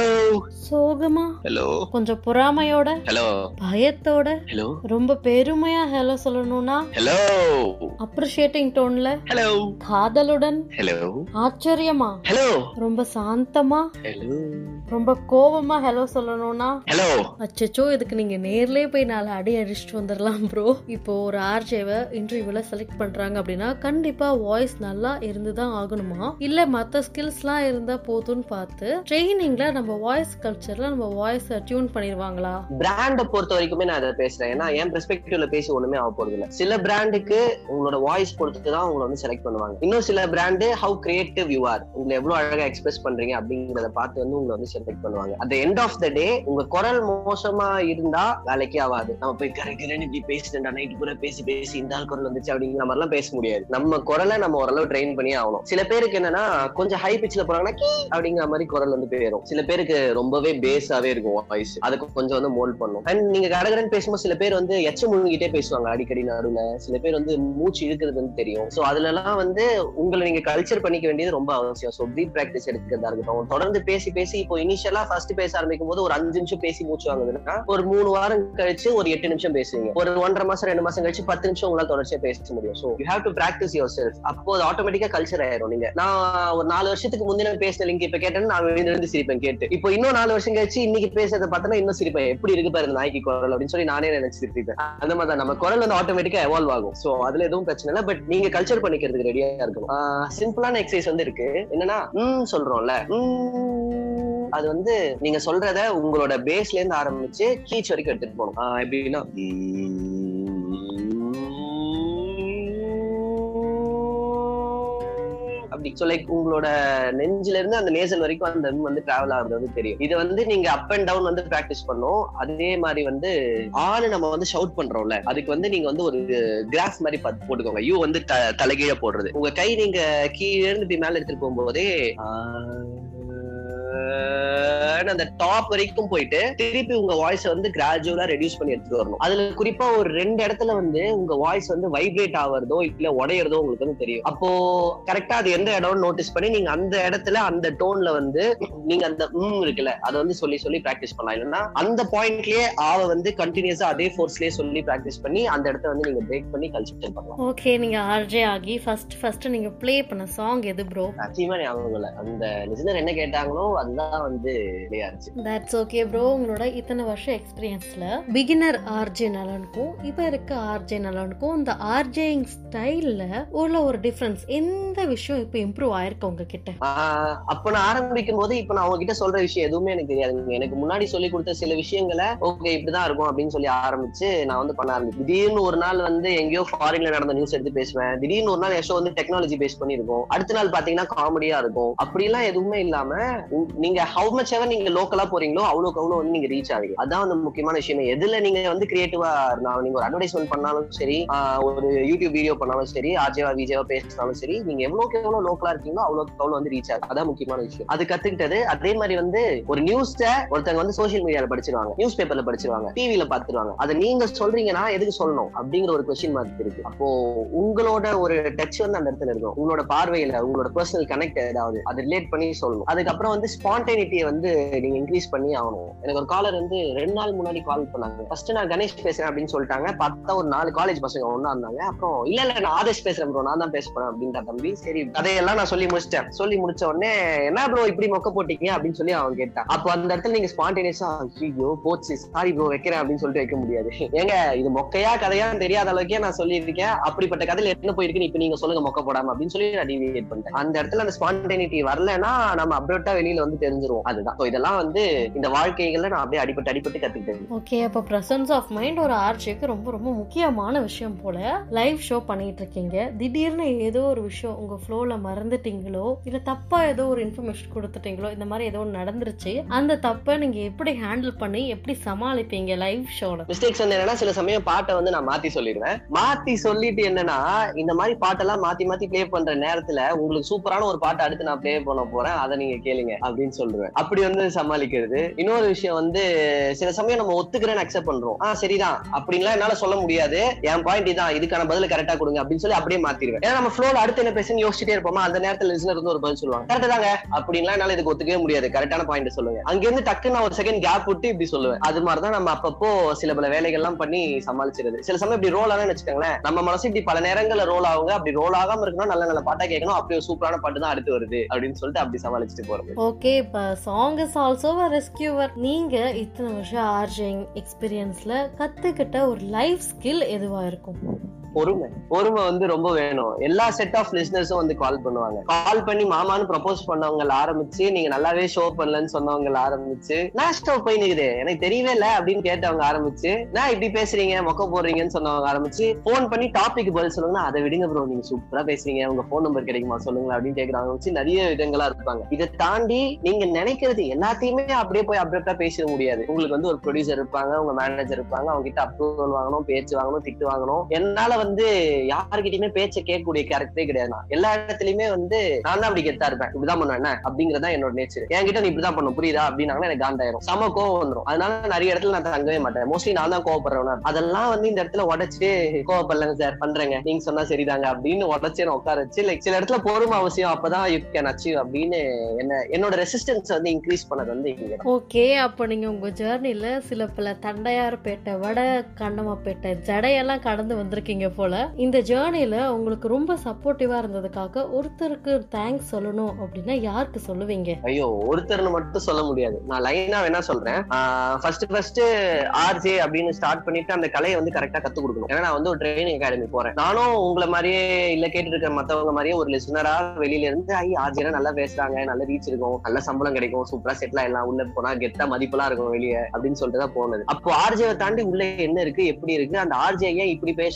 சோகமா ஹலோ கொஞ்சம் பொறாமையோட ஹலோ பயத்தோட ஹலோ ரொம்ப பெருமையா ஹலோ சொல்லணும்னா ஹலோ அப்ரிஷியேட்டிங் டோன்ல ஹலோ காதலுடன் ஹலோ ஆச்சரியமா ஹலோ ரொம்ப சாந்தமா ஹலோ ரொம்ப கோவமா ஹலோ சொல்லணும்னா ஹலோ அச்சச்சோ இதுக்கு நீங்க நேர்லயே போய் நாலு அடி அடிச்சுட்டு வந்துடலாம் ப்ரோ இப்போ ஒரு ஆர்ஜேவை இன்டர்வியூல செலக்ட் பண்றாங்க அப்படின்னா கண்டிப்பா வாய்ஸ் நல்லா இருந்துதான் ஆகணுமா இல்ல மத்த ஸ்கில்ஸ்லாம் இருந்தா போதும்னு பார்த்து ட்ரைனிங்ல நம்ம வாய்ஸ் கல்ச்சர்ல நம்ம வாய்ஸ் டியூன் பண்ணிடுவாங்களா பிராண்ட பொறுத்த வரைக்குமே நான் அதை பேசுறேன் ஏன்னா என் பெர்ஸ்பெக்டிவ்ல பேசி ஒண்ணுமே ஆக போறது இல்ல சில பிராண்டுக்கு உங்களோட வாய்ஸ் பொறுத்து தான் உங்களை வந்து செலக்ட் பண்ணுவாங்க இன்னும் சில brand how creative you are உங்களை எவ்வளவு அழகா எக்ஸ்பிரஸ் பண்றீங்க அப்படிங்கறத பார்த்து வந்து உங்களை வந்து செலக்ட் பண்ணுவாங்க at end of the day உங்க குரல் மோசமா இருந்தா வேலைக்கே ஆகாது நம்ம போய் கரெக்ட் இப்படி பேசிட்டா நைட்டு பூரா பேசி பேசி இந்த ஆள் குரல் வந்துச்சு அப்படிங்கிற மாதிரிலாம் பேச முடியாது நம்ம குரலை நம்ம ஓரளவு ட்ரெயின் பண்ணி ஆகணும் சில பேருக்கு என்னன்னா கொஞ்சம் ஹை பிச்சில் போறாங்கன்னா கீ அப்படிங்கிற மாதிரி குரல் வந்து போயிடும் சில பேருக்கு ரொம்பவே பேஸாவே இருக்கும் வாய்ஸ் அதுக்கு கொஞ்சம் வந்து மோல்ட் பண்ணும் அண்ட் நீங்க கடகடன் பேசும்போது சில பேர் வந்து எச்ச முழுங்கிட்டே பேசுவாங்க அடிக்கடி நடுவுல சில பேர் வந்து மூச்சு இழுக்கிறது வந்து தெரியும் சோ அதுல எல்லாம் வந்து உங்களை நீங்க கல்ச்சர் பண்ணிக்க வேண்டியது ரொம்ப அவசியம் சோ ப்ரீத் பிராக்டிஸ் எடுக்கிறதா இருக்கட்டும் தொடர்ந்து பேசி பேசி இப்போ இனிஷியலா ஃபர்ஸ்ட் பேச ஆரம்பிக்கும் போது ஒரு அஞ்சு நிமிஷம் பேசி மூச்சு வாங்குதுன்னா ஒரு மூணு வாரம் கழிச்சு ஒரு எட்டு நிமிஷம் பேசுவீங்க ஒரு ஒன்றரை மாசம் ரெண்டு மாசம் கழிச்சு பத்து நிமிஷம் உங்களால தொடர்ச்சியா பேச முடியும் so you have to practise yourself அப்போ அது ஆட்டோமேட்டிக்கா கல்ச்சர் ஆயிரும் நீங்க நான் ஒரு நாலு வருஷத்துக்கு முந்தின பேசின லிங்க் இப்ப கேட்டேன்னு நான் விழுந்து சிரிப்பேன் கேட்டு இப்போ இன்னும் நாலு வருஷம் கழிச்சு இன்னைக்கு பேசுறத பார்த்தா இன்னும் சிரிப்பேன் எப்படி இருக்கு பாரு இந்த நாய்க்கு குரல் அப்படின்னு சொல்லி நானே நினைச்சு சிரிப்பேன் அந்த மாதிரி தான் நம்ம குரல் வந்து ஆட்டோமேட்டிக்கா எவால்வ் ஆகும் சோ அதுல எதுவும் பிரச்சனை இல்லை பட் நீங்க கல்ச்சர் பண்ணிக்கிறதுக்கு ரெடியா இருக்கணும் சிம்பிளான எக்ஸசைஸ் வந்து இருக்கு என்னன்னா ம் சொல்றோம்ல ம், அது வந்து நீங்க சொல்றத உங்களோட பேஸ்ல இருந்து ஆரம்பிச்சு கீச் வரைக்கும் எடுத்துட்டு போகணும் ஆஹ் எப்படின்னா அப்படி ஸோ லைக் உங்களோட நெஞ்சில இருந்து அந்த நேசல் வரைக்கும் அந்த ம் வந்து டிராவல் ஆகுறது வந்து தெரியும் இது வந்து நீங்க அப் அண்ட் டவுன் வந்து பிராக்டிஸ் பண்ணும் அதே மாதிரி வந்து ஆளு நம்ம வந்து ஷவுட் பண்றோம்ல அதுக்கு வந்து நீங்க வந்து ஒரு கிராஃப் மாதிரி பார்த்து போட்டுக்கோங்க யூ வந்து த- தலைகீழ போடுறது உங்க கை நீங்க கீழே இருந்து இப்படி மேல எடுத்துட்டு போகும்போதே ஆஹ் அந்த டாப் வரைக்கும் போயிட்டு திருப்பி உங்க வாய்ஸ் வந்து கிராஜுவலா ரெடியூஸ் பண்ணி எடுத்துட்டு வரணும் அதுல குறிப்பா ஒரு ரெண்டு இடத்துல வந்து உங்க வாய்ஸ் வந்து வைப்ரேட் ஆவறதோ இல்ல உடையறதோ உங்களுக்கு வந்து தெரியும் அப்போ கரெக்டா அது எந்த இடம்னு நோட்டீஸ் பண்ணி நீங்க அந்த இடத்துல அந்த டோன்ல வந்து நீங்க அந்த ம் இருக்குல்ல அதை வந்து சொல்லி சொல்லி பிராக்டிஸ் பண்ணலாம் இல்லைன்னா அந்த பாயிண்ட்லயே ஆவ வந்து கண்டினியூஸா அதே ஃபோர்ஸ்லயே சொல்லி பிராக்டிஸ் பண்ணி அந்த இடத்த வந்து நீங்க பிரேக் பண்ணி கல்ச்சர் பண்ணலாம் ஓகே நீங்க ஆர்ஜே ஆகி ஃபர்ஸ்ட் ஃபர்ஸ்ட் நீங்க ப்ளே பண்ண சாங் எது ப்ரோ நிச்சயமா ஞாபகம் இல்ல அந்த லிசனர் என்ன கேட்டாங்களோ அதுதான் வந்து play ஆச்சு தட்ஸ் ஓகே ப்ரோ உங்களோட இத்தனை வருஷம் எக்ஸ்பீரியன்ஸ்ல பிகினர் ஆர்ஜே நலனுக்கும் இப்ப இருக்க ஆர்ஜே நலனுக்கும் இந்த ஆர்ஜேயிங் ஸ்டைல்ல உள்ள ஒரு டிஃபரன்ஸ் எந்த விஷயம் இப்ப இம்ப்ரூவ் ஆயிருக்கு உங்ககிட்ட ஆஹ் அப்ப நான் ஆரம்பிக்கும் போது இப்ப நான் உங்ககிட்ட சொல்ற விஷயம் எதுவுமே எனக்கு தெரியாதுங்க எனக்கு முன்னாடி சொல்லி கொடுத்த சில விஷயங்களை ஓகே இப்படிதான் இருக்கும் அப்படின்னு சொல்லி ஆரம்பிச்சு நான் வந்து பண்ண ஆரம்பிச்சேன் திடீர்னு ஒரு நாள் வந்து எங்கேயோ ஃபாரின்ல நடந்த நியூஸ் எடுத்து பேசுவேன் திடீர்னு ஒரு நாள் என் ஷோ வந்து டெக்னாலஜி பேஸ் பண்ணிருக்கும் அடுத்த நாள் பாத்தீங்கன்னா காமெடியா இருக்கும் அப்படிலாம் எதுவுமே இல்லாம உ- நீங்க ஹவு மச் எவர் நீங்க லோக்கலா போறீங்களோ அவ்வளவுக்கு அவ்வளவு வந்து நீங்க ரீச் ஆவீங்க அதான் வந்து முக்கியமான விஷயம் எதுல நீங்க வந்து கிரியேட்டிவா இருந்தாலும் நீங்க ஒரு அட்வர்டைஸ்மெண்ட் பண்ணாலும் சரி ஆஹ் ஒரு யூடியூப் வீடியோ பண்ணாலும் சரி ஆர்ஜேவா விஜேவா பேசினாலும் சரி நீங்க எவ்வளவுக்கு எவ்வளவு லோக்கலா இருக்கீங்களோ அவ்வளவுக்கு அவ்வளவு வந்து ரீச் ஆகும் அதான் முக்கியமான விஷயம் அது கத்துக்கிட்டது அதே மாதிரி வந்து ஒரு நியூஸ ஒருத்தங்க வந்து சோஷியல் மீடியால படிச்சிருவாங்க நியூஸ் பேப்பர்ல படிச்சிருவாங்க டிவில பாத்துருவாங்க அதை நீங்க சொல்றீங்கன்னா எதுக்கு சொல்லணும் அப்படிங்கிற ஒரு கொஸ்டின் மார்க் இருக்கு அப்போ உங்களோட ஒரு டச் வந்து அந்த இடத்துல இருக்கும் உங்களோட பார்வையில உங்களோட பர்சனல் கனெக்ட் ஏதாவது அதை ரிலேட் பண்ணி சொல்லணும் அதுக்கப்புறம் வந்து ஸ்பான்டேனிட்டியை வந்து நீங்க இன்க்ரீஸ் பண்ணி ஆகணும் எனக்கு ஒரு காலர் வந்து ரெண்டு நாள் முன்னாடி கால் பண்ணாங்க ஃபர்ஸ்ட் நான் கணேஷ் பேசுறேன் அப்படின்னு சொல்லிட்டாங்க பார்த்தா ஒரு நாலு காலேஜ் பசங்க ஒண்ணா இருந்தாங்க அப்புறம் இல்ல இல்ல நான் ஆதேஷ் பேசுறேன் ப்ரோ நான் தான் பேச போறேன் அப்படின்ற தம்பி சரி கதையெல்லாம் நான் சொல்லி முடிச்சிட்டேன் சொல்லி முடிச்ச உடனே என்ன ப்ரோ இப்படி மொக்க போட்டீங்க அப்படின்னு சொல்லி அவன் கேட்டான் அப்போ அந்த இடத்துல நீங்க ஸ்பான்டேனியஸா ஐயோ போச்சு சாரி ப்ரோ வைக்கிறேன் அப்படின்னு சொல்லிட்டு வைக்க முடியாது ஏங்க இது மொக்கையா கதையான்னு தெரியாத அளவுக்கே நான் சொல்லியிருக்கேன் அப்படிப்பட்ட கதையில என்ன போயிருக்குன்னு இப்ப நீங்க சொல்லுங்க மொக்க போடாம அப்படின்னு சொல்லி நான் டிவியேட் பண்ணிட்டேன் அந்த இடத்துல அந்த ஸ்பான்டேனிட்டி வரலன்னா நம்ம அப்ரோட்டா வெளியில வந்து தெரிஞ்சிருவோம் அதுதான் So இதெல்லாம் வந்து இந்த வாழ்க்கைகள்ல நான் அப்படியே அடிபட்டு அடிபட்டு கத்துக்கிட்டேன் ஓகே அப்போ பிரசன்ஸ் ஆஃப் மைண்ட் ஒரு ஆர்ஜேக்கு ரொம்ப ரொம்ப முக்கியமான விஷயம் போல லைவ் ஷோ பண்ணிட்டு இருக்கீங்க திடீர்னு ஏதோ ஒரு விஷயம் உங்க ஃப்ளோல மறந்துட்டீங்களோ இல்ல தப்பா ஏதோ ஒரு இன்ஃபர்மேஷன் கொடுத்துட்டீங்களோ இந்த மாதிரி ஏதோ ஒன்று நடந்துருச்சு அந்த தப்பை நீங்க எப்படி ஹேண்டில் பண்ணி எப்படி சமாளிப்பீங்க லைவ் ஷோல மிஸ்டேக்ஸ் வந்து என்னன்னா சில சமயம் பாட்டை வந்து நான் மாத்தி சொல்லிடுவேன் மாத்தி சொல்லிட்டு என்னன்னா இந்த மாதிரி பாட்டெல்லாம் மாத்தி மாத்தி ப்ளே பண்ற நேரத்துல உங்களுக்கு சூப்பரான ஒரு பாட்டை அடுத்து நான் ப்ளே பண்ண போறேன் அதை நீங்க கேளுங்க அப்படின்னு சொல்லுவேன் அப்படி வந்து சமாளிக்கிறது இன்னொரு விஷயம் வந்து சில சமயம் நம்ம ஒத்துக்கிறேன்னு அக்செப்ட் பண்றோம் ஆ சரிதான் அப்படின்லாம் என்னால சொல்ல முடியாது என் பாயிண்ட் இதான் இதுக்கான பதில கரெக்டா கொடுங்க அப்படின்னு சொல்லி அப்படியே மாத்திடுவேன் ஏன்னா நம்ம ஃப்ளோல அடுத்து என்ன பேசுன்னு யோசிச்சுட்டே இருப்போமா அந்த நேரத்துல லிசனர் வந்து ஒரு பதில் சொல்லுவாங்க கரெக்ட் தாங்க அப்படின்லாம் என்னால இதுக்கு ஒத்துக்கவே முடியாது கரெக்டான பாயிண்ட் சொல்லுங்க அங்க இருந்து டக்குன்னு நான் ஒரு செகண்ட் கேப் விட்டு இப்படி சொல்லுவேன் அது மாதிரிதான் நம்ம அப்பப்போ சில பல வேலைகள்லாம் பண்ணி சமாளிச்சிருது சில சமயம் இப்படி ரோல் ஆகணும்னு வச்சுக்கோங்களேன் நம்ம மனசு இப்படி பல நேரங்கள்ல ரோல் ஆகுங்க அப்படி ரோல் ஆகாம இருக்கணும் நல்ல நல்ல பாட்டா கேட்கணும் அப்படி ஒரு சூப்பரான பாட்டு தான் அடுத்து வருது அப்படின்னு சொல்லிட்டு அப்படி சமாளிச்சுட்டு போறது ஓகே இப்போ சாங் இஸ் ஆல்சோ ரெஸ்கியூவர் நீங்க இத்தனை வருஷம் ஆர்ஜிங் எக்ஸ்பீரியன்ஸ்ல கத்துக்கிட்ட ஒரு லைஃப் ஸ்கில் எதுவா இருக்கும் பொறுமை பொறுமை வந்து ரொம்ப வேணும் எல்லா செட் ஆஃப் லிஸ்னர்ஸும் வந்து கால் பண்ணுவாங்க கால் பண்ணி மாமான்னு ப்ரப்போஸ் பண்ணவங்க ஆரம்பிச்சு நீங்க நல்லாவே ஷோ பண்ணலன்னு சொன்னவங்க ஆரம்பிச்சு நான் ஷோ போய் நிக்குது எனக்கு தெரியவே இல்ல அப்படின்னு கேட்டவங்க ஆரம்பிச்சு நான் இப்படி பேசுறீங்க மொக்க போடுறீங்கன்னு சொன்னவங்க ஆரம்பிச்சு போன் பண்ணி டாபிக் பதில் சொல்லுங்கன்னா அதை விடுங்க ப்ரோ நீங்க சூப்பரா பேசுறீங்க உங்க போன் நம்பர் கிடைக்குமா சொல்லுங்க அப்படின்னு கேக்குறாங்க வச்சு நிறைய விதங்களா இருப்பாங்க இதை தாண்டி நீங்க நினைக்கிறது எல்லாத்தையுமே அப்படியே போய் அப்டேட்டா பேசிட முடியாது உங்களுக்கு வந்து ஒரு ப்ரொடியூசர் இருப்பாங்க உங்க மேனேஜர் இருப்பாங்க அவங்க கிட்ட அப்ரூவல் வாங்கணும் பேச்சு வாங்கணும் திட்டு வாங்கணும் என்னால வந்து யாருக்கிட்டயுமே பேச்ச கேட்கக்கூடிய கேரக்டரே கிடையாது நான் எல்லா இடத்துலயுமே வந்து நான் தான் அப்படி கெத்தா இருப்பேன் இப்படிதான் பண்ணுவேன் என்ன அப்படிங்கறதா என்னோட நேச்சர் என்கிட்ட நீ இப்படிதான் பண்ணும் புரியுதா அப்படின்னாங்கன்னா எனக்கு காண்டாயிரும் செம கோவம் வந்துரும் அதனால நிறைய இடத்துல நான் தங்கவே மாட்டேன் மோஸ்ட்லி நான் தான் கோவப்படுறவனா அதெல்லாம் வந்து இந்த இடத்துல உடச்சிட்டு கோவப்படலங்க சார் பண்றேங்க நீங்க சொன்னா சரிதாங்க அப்படின்னு உடச்சு நான் உட்கார வச்சு லைக் சில இடத்துல பொறுமை அவசியம் அப்பதான் யூ கேன் அச்சீவ் அப்படின்னு என்ன என்னோட ரெசிஸ்டன்ஸ் வந்து இன்க்ரீஸ் பண்ணது வந்து இங்க ஓகே அப்போ நீங்க உங்க ஜேர்னில சில பல தண்டையார்பேட்டை வட கண்ணமாப்பேட்டை ஜடையெல்லாம் கடந்து வந்திருக்கீங்க போல இந்த ஜேர்னில உங்களுக்கு ரொம்ப சப்போர்ட்டிவா இருந்ததுக்காக ஒருத்தருக்கு தேங்க்ஸ் சொல்லணும் அப்படின்னா யாருக்கு சொல்லுவீங்க ஐயோ ஒருத்தர்னு மட்டும் சொல்ல முடியாது நான் லைனா வேணா சொல்றேன் ஃபர்ஸ்ட் ஃபர்ஸ்ட் ஆர்ஜே அப்படின்னு ஸ்டார்ட் பண்ணிட்டு அந்த கலையை வந்து கரெக்டா கத்து கொடுக்கணும் ஏன்னா நான் வந்து ஒரு ட்ரைனிங் அகாடமி போறேன் நானும் உங்களை மாதிரியே இல்ல கேட்டு இருக்கிற மத்தவங்க மாதிரியே ஒரு லிசனரா வெளியில இருந்து ஐ ஆர்ஜேனா நல்லா பேசுறாங்க நல்ல ரீச் இருக்கும் நல்ல சம்பளம் கிடைக்கும் சூப்பரா செட்டில் ஆயிடலாம் உள்ள போனா கெத்தா மதிப்பெல்லாம் இருக்கும் வெளியே அப்படின்னு சொல்லிட்டு தான் போனது அப்போ ஆர்ஜேவை தாண்டி உள்ள என்ன இருக்கு எப்படி இருக்கு அந்த ஆர்ஜே ஏன் இப்படி பேசணும் இப்படி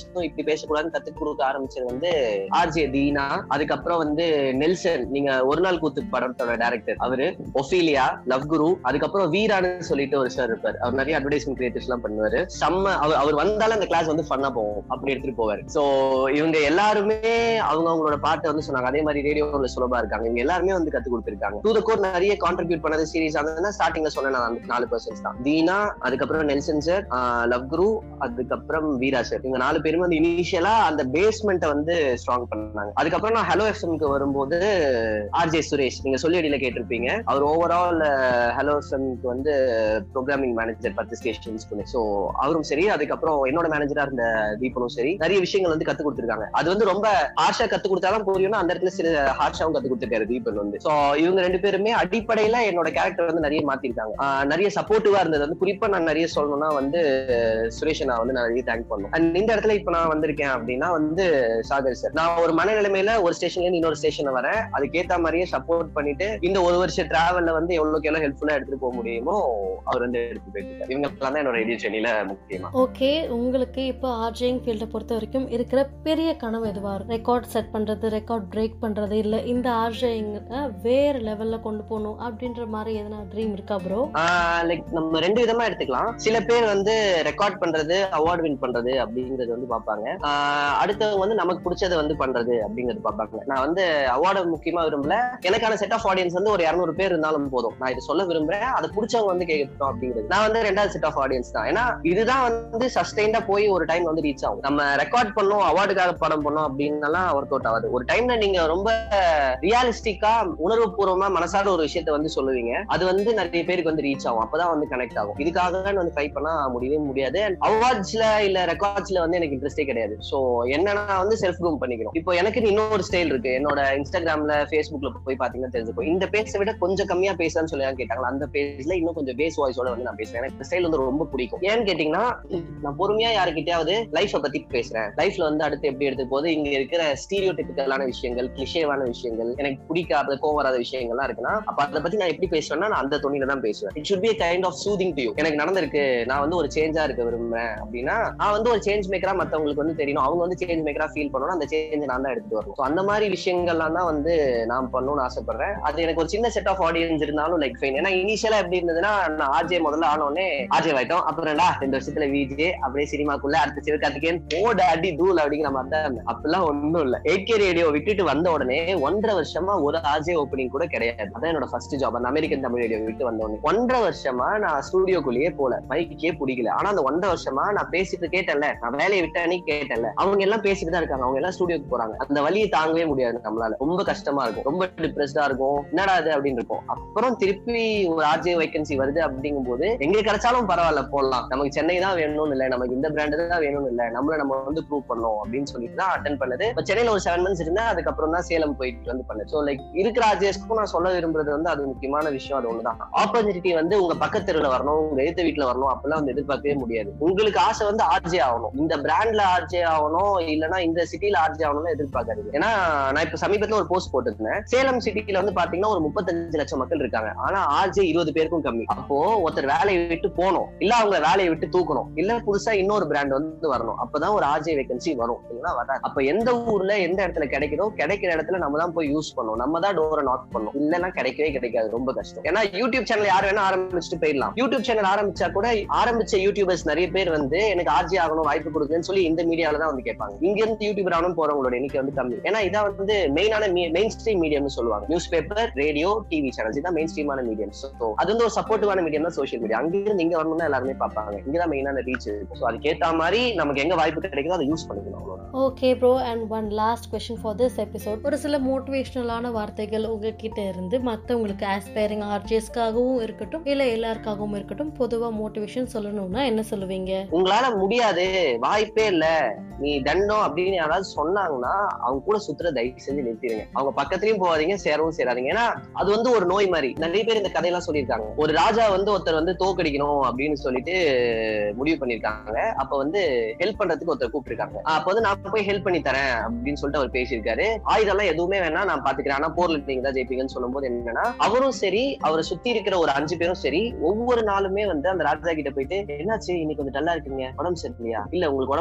பேசக்கூடாதுன்னு கத்து கொடுக்க ஆரம்பிச்சது வந்து ஆர்ஜே தீனா அதுக்கப்புறம் வந்து நெல்சன் நீங்க ஒரு நாள் கூத்து படத்தோட டேரக்டர் அவரு ஒஃபீலியா லவ் குரு அதுக்கப்புறம் வீரான்னு சொல்லிட்டு ஒரு சார் இருப்பார் அவர் நிறைய அட்வர்டைஸ்மெண்ட் கிரியேட்டர்ஸ் எல்லாம் பண்ணுவாரு செம்ம அவர் அவர் வந்தாலும் அந்த கிளாஸ் வந்து ஃபன்னா போவோம் அப்படி எடுத்துட்டு போவார் சோ இவங்க எல்லாருமே அவங்க அவங்களோட பாட்டை வந்து சொன்னாங்க அதே மாதிரி ரேடியோல சுலபா இருக்காங்க இவங்க எல்லாருமே வந்து கத்து கொடுத்திருக்காங்க டூ த கோர் நிறைய கான்ட்ரிபியூட் பண்ணது சீரிஸ் ஆனதுன்னா ஸ்டார்டிங்ல சொன்ன நான் அந்த நாலு பர்சன்ஸ் தான் தீனா அதுக்கப்புறம் நெல்சன் சார் லவ் குரு அதுக்கப்புறம் வீரா சார் இவங்க நாலு பேருமே வந்து இனிஷியலா அந்த பேஸ்மெண்ட்டை வந்து ஸ்ட்ராங் பண்ணாங்க அதுக்கப்புறம் நான் ஹலோ எஃப்எம்க்கு வரும்போது ஆர்ஜே சுரேஷ் நீங்க சொல்லி அடியில கேட்டிருப்பீங்க அவர் ஓவரால் ஹலோ எஃப்எம்க்கு வந்து ப்ரோக்ராமிங் மேனேஜர் பத்து ஸ்டேஷன்ஸ்க்கு ஸோ அவரும் சரி அதுக்கப்புறம் என்னோட மேனேஜரா இருந்த தீபனும் சரி நிறைய விஷயங்கள் வந்து கத்து கொடுத்துருக்காங்க அது வந்து ரொம்ப ஹார்ஷா கத்து கொடுத்தாலும் புரியும்னா அந்த இடத்துல சில ஹார்ஷாவும் கத்து கொடுத்துருக்காரு தீபன் வந்து சோ இவங்க ரெண்டு பேருமே அடிப்படையில என்னோட கேரக்டர் வந்து நிறைய மாத்திருக்காங்க ஆஹ் நிறைய சப்போர்ட்டிவா இருந்தது வந்து குறிப்பா நான் நிறைய சொல்லணும்னா வந்து சுரேஷ் நான் வந்து நான் நிறைய தேங்க் பண்ணும் அண்ட் இந்த இடத்துல இப்ப நான் வந்திருக்கேன் அப்படின்னா வந்து சாகர் சார் நான் ஒரு மனநிலைமையில ஒரு ஸ்டேஷன்ல இருந்து இன்னொரு ஸ்டேஷன் வரேன் அதுக்கேத்த மாதிரியே சப்போர்ட் பண்ணிட்டு இந்த ஒரு வருஷ டிராவல்ல வந்து எவ்வளவுக்கு எவ்வளவு ஹெல்ப்ஃபுல்லா எடுத்துட்டு போக முடியுமோ அவர் வந்து எடுத்து போயிட்டு இவங்க எல்லாம் தான் என்னோட ரேடியோ சென்னையில முக்கியமா ஓகே உங்களுக்கு இப்போ ஆர்ஜிங் ஃபீல்டை பொறுத்த வரைக்கும் இருக்கிற பெரிய கனவு எதுவா இருக்கும் ரெக்கார்ட் செட் பண்றது ரெக்கார்ட் பிரேக் பண்றது இல்ல இந்த ஆர்ஜிங் வேற லெவல்ல கொண்டு போகணும் அப்படின்ற மாதிரி எதனா ட்ரீம் இருக்கா ப்ரோ லைக் நம்ம ரெண்டு விதமா எடுத்துக்கலாம் சில பேர் வந்து ரெக்கார்ட் பண்றது அவார்ட் வின் பண்றது அப்படிங்கறது வந்து பார்ப்பாங்க ஆஹ் அடுத்தவங்க வந்து நமக்கு பிடிச்சதை வந்து பண்றது அப்படிங்கறது பார்ப்பாங்க நான் வந்து அவார்டை முக்கியமா விரும்பல எனக்கான செட் ஆஃப் ஆடியன்ஸ் வந்து ஒரு இரநூறு பேர் இருந்தாலும் போதும் நான் இதை சொல்ல விரும்புறேன் அதை பிடிச்சவங்க வந்து கேட்கட்டும் அப்படிங்கிறது நான் வந்து ரெண்டாவது செட் ஆஃப் ஆடியன்ஸ் தான் ஏன்னா இதுதான் வந்து சஸ்டைண்டா போய் ஒரு டைம் வந்து ரீச் ஆகும் நம்ம ரெக்கார்ட் பண்ணோம் அவார்டுக்காக படம் பண்ணோம் அப்படின்னலாம் ஒர்க் அவுட் ஆகாது ஒரு டைம்ல நீங்க ரொம்ப ரியலிஸ்டிக்கா உணர்வு பூர்வமா மனசார ஒரு விஷயத்த வந்து சொல்லுவீங்க அது வந்து நிறைய பேருக்கு வந்து ரீச் ஆகும் அப்பதான் வந்து கனெக்ட் ஆகும் இதுக்காக வந்து ட்ரை பண்ணா முடியவே முடியாது அவார்ட்ஸ்ல இல்ல ரெக்கார்ட்ஸ்ல வந்து எனக்கு இன்ட்ரெஸ்டே கிடையாது சோ என்னன்னா வந்து செல்ஃப் க்ரூம் பண்ணிக்கணும் இப்போ எனக்கு இன்னொரு ஸ்டைல் இருக்கு என்னோட இன்ஸ்டாகிராம்ல ஃபேஸ்புக்ல போய் பாத்தீங்கன்னா தெரிஞ்சுக்கும் இந்த பேஸை விட கொஞ்சம் கம்மியா பேசலாம்னு சொல்லி கேட்டாங்களா அந்த பேஸ்ல இன்னும் கொஞ்சம் பேஸ் வாய்ஸோட வந்து நான் பேசுவேன் எனக்கு ஸ்டைல் வந்து ரொம்ப பிடிக்கும் ஏன்னு கேட்டீங்கன்னா நான் பொறுமையா யாருக்கிட்டயாவது லைஃப பத்தி பேசுறேன் லைஃப்ல வந்து அடுத்து எப்படி எடுத்து போது இங்க இருக்கிற ஸ்டீரியோ டிபிக்கலான விஷயங்கள் கிளிஷேவான விஷயங்கள் எனக்கு பிடிக்காத கோவம் வராத விஷயங்கள்லாம் இருக்குன்னா அப்ப அதை பத்தி நான் எப்படி பேசுவேன்னா நான் அந்த துணியில தான் பேசுவேன் it should be a kind of soothing to you எனக்கு நடந்திருக்கு நான் வந்து ஒரு சேஞ்சா இருக்க விரும்புறேன் அப்படின்னா நான் வந்து ஒரு சேஞ்ச் மேக்கரா மத்தவங்களுக்கு வந்து தெரியணும் அவங்க வந்து சேஞ்ச் மேக்கரா ஃபீல் பண்ணணும் அந்த சேஞ்ச் நான் தான் எடுத்துட்டு வரணும் So அந்த மாதிரி விஷயங்கள்லாம் தான் வந்து நான் பண்ணணும்னு ஆசைப்படுறேன் அது எனக்கு ஒரு சின்ன செட் ஆஃப் ஆடியன்ஸ் இருந்தாலும் லைக் ஃபைன் ஏன்னா இனிஷியலா எப்படி இருந்ததுன்னா நான் ஆர்ஜே முதல்ல ஆனோடனே ஆர்ஜே ஆயிட்டோம் அப்புறம்டா ரெண்டு வருஷத்துல விஜே அப்படியே சினிமாக்குள்ள அடுத்த சிவகார்த்திகேயன் போட அடி தூள் அப்படிங்கிற மாதிரி தான் இருந்தேன். அப்பெல்லாம் ஒண்ணும் இல்ல எயிட் கே ரேடியோ விட்டுட்டு வந்த உடனே ஒன்றரை வருஷமா ஒரு ஆர்ஜே ஓப்பனிங் கூட கிடையாது அதான் என்னோட ஃபர்ஸ்ட் ஜாப் அந்த அமெரிக்கன் தமிழ் ரேடியோ விட்டு வந்த உடனே ஒன்றரை வருஷமா நான் ஸ்டூடியோக்குள்ளேயே போல மைக்கே பிடிக்கல ஆனா அந்த ஒன்றரை வருஷமா நான் பேசிட்டு கேட்டேன்ல நான் வேலையை விட்டேனே கேட்டேன்ல அவங்க எல்லாம் பேசிட்டு தான் இருக்காங்க அவங்க எல்லாம் ஸ்டூடியோக்கு போறாங்க அந்த வழியை தாங்கவே முடியாது நம்மளால ரொம்ப கஷ்டமா இருக்கும் ரொம்ப டிப்ரெஸ்டா இருக்கும் என்னடா அது அப்படின்னு இருக்கும் அப்புறம் திருப்பி ஒரு ஆர்ஜே வேகன்சி வருது அப்படிங்கும் போது எங்க கிடைச்சாலும் பரவாயில்ல போடலாம் நமக்கு சென்னை தான் வேணும்னு இல்ல நமக்கு இந்த பிராண்ட் தான் வேணும்னு இல்ல நம்மள நம்ம வந்து ப்ரூவ் பண்ணோம் அப்படின்னு சொல்லிட்டு தான் அட்டன் பண்ணது இப்ப சென்னையில ஒரு செவன் மந்த்ஸ் இருந்தேன் அதுக்கப்புறம் தான் சேலம் போயிட்டு வந்து பண்ணேன் சோ லைக் இருக்கிற ஆர்ஜேஸ்க்கும் நான் சொல்ல விரும்புறது வந்து அது முக்கியமான விஷயம் அது ஒண்ணுதான் ஆப்பர்ச்சுனிட்டி வந்து உங்க பக்கத்தெருவுல வரணும் உங்க எழுத்து வீட்டுல வரணும் அப்பெல்லாம் வந்து எதிர்பார்க்கவே முடியாது உங்களுக்கு ஆசை வந்து ஆர்ஜே ஆகணும் இந்த பிராண்ட்ல ஆர்ஜே ஆகணும் இல்லனா இந்த சிட்டில ஆர்ஜே ஆகணும்னு எதிர்பார்க்காது ஏன்னா நான் இப்ப சமீபத்துல ஒரு போஸ்ட் போட்டிருந்தேன் சேலம் சிட்டில வந்து பாத்தீங்கன்னா ஒரு முப்பத்தஞ்சு லட்சம் மக்கள் இருக்காங்க ஆனா ஆர்ஜே இருபது பேருக்கும் கம்மி அப்போ ஒருத்தர் வேலையை விட்டு போகணும் இல்ல அவங்க வேலையை விட்டு தூக்கணும் இல்ல புதுசா இன்னொரு பிராண்ட் வந்து வரணும் அப்பதான் ஒரு ஆர்ஜே வேகன்சி வரும் இல்லைன்னா வராது அப்ப எந்த ஊர்ல எந்த இடத்துல கிடைக்குதோ கிடைக்கிற இடத்துல நம்ம தான் போய் யூஸ் பண்ணணும் நம்ம தான் டோரை நாக் பண்ணணும் இல்லைன்னா கிடைக்கவே கிடைக்காது ரொம்ப கஷ்டம் ஏன்னா யூடியூப் சேனல் யார் வேணா ஆரம்பிச்சுட்டு போயிடலாம் யூடியூப் சேனல் ஆரம்பிச்சா கூட ஆரம்பிச்ச யூடியூபர்ஸ் நிறைய பேர் வந்து எனக்கு ஆர்ஜி ஆகணும் வாய்ப்பு கொடுக்குன்னு சொல்லி இந்த மீடியால தான் வந்து கேட்பாங்க இங்க இருந்து யூடியூபர் ஆகணும் போறவங்களோட எண்ணிக்கை வந்து கம்மி ஏன்னா இதான் வந்து மெயினான மெயின் ஸ்ட்ரீம் மீடியம்னு சொல்லுவாங்க newspaper radio TV channels இதான் மெயின் ஸ்ட்ரீமான மீடியம் ஸோ அது வந்து ஒரு சப்போர்ட்டிவான மீடியம் தான் சோஷியல் மீடியா அங்கிருந்து இங்க வரணும்னா எல்லாருமே பார்ப்பாங்க இங்கதான் மெயினான ரீச் இருக்கு ஸோ அதுக்கேத்த மாதிரி நமக்கு எங்க வாய்ப்பு கிடைக்குதோ அதை யூஸ் பண்ணிக்கணும் அவ்வளவுதான் okay bro and one last question for this episode ஒரு சில மோட்டிவேஷனலான வார்த்தைகள் உங்ககிட்ட இருந்து மற்றவங்களுக்கு ஆஸ்பைரிங் ஆர்ஜிஎஸ்க்காகவும் இருக்கட்டும் இல்லை எல்லாருக்காகவும் இருக்கட்டும் பொதுவாக மோட்டிவேஷன் சொல்லணும்னா என்ன சொல்லுவீங்க உங்களால முடியாது வாய்ப்பே இல்ல நீ தண்டம் அப்படின்னு யாராவது சொன்னாங்கன்னா அவங்க கூட சுத்துற தயவு செஞ்சு நிறுத்திடுங்க அவங்க பக்கத்துலயும் போகாதீங்க சேரவும் சேராதீங்க ஏன்னா அது வந்து ஒரு நோய் மாதிரி நிறைய பேர் இந்த கதையெல்லாம் சொல்லியிருக்காங்க ஒரு ராஜா வந்து ஒருத்தர் வந்து தோக்கடிக்கணும் அப்படின்னு சொல்லிட்டு முடிவு பண்ணிருக்காங்க அப்ப வந்து ஹெல்ப் பண்றதுக்கு ஒருத்தர் கூப்பிட்டுருக்காங்க அப்ப வந்து நான் போய் ஹெல்ப் பண்ணி தரேன் அப்படின்னு சொல்லிட்டு அவர் பேசியிருக்காரு ஆயுதம்லாம் எதுவுமே வேணா நான் பாத்துக்கிறேன் ஆனா போர்ல நீங்க தான் ஜெயிப்பீங்கன்னு சொல்லும்போது என்னன்னா அவரும் சரி அவரை சுத்தி இருக்கிற ஒரு அஞ்சு பேரும் சரி ஒவ்வொரு நாளுமே வந்து அந்த ராஜா கிட்ட போயிட்டு என்னாச்சு இன்னைக்கு கொஞ்சம் டல்லா இருக்கீங்க உடம்பு சரியில்லையா இல்ல உங்களுக்கு உடம்புல ஏதோ பிரச்சனை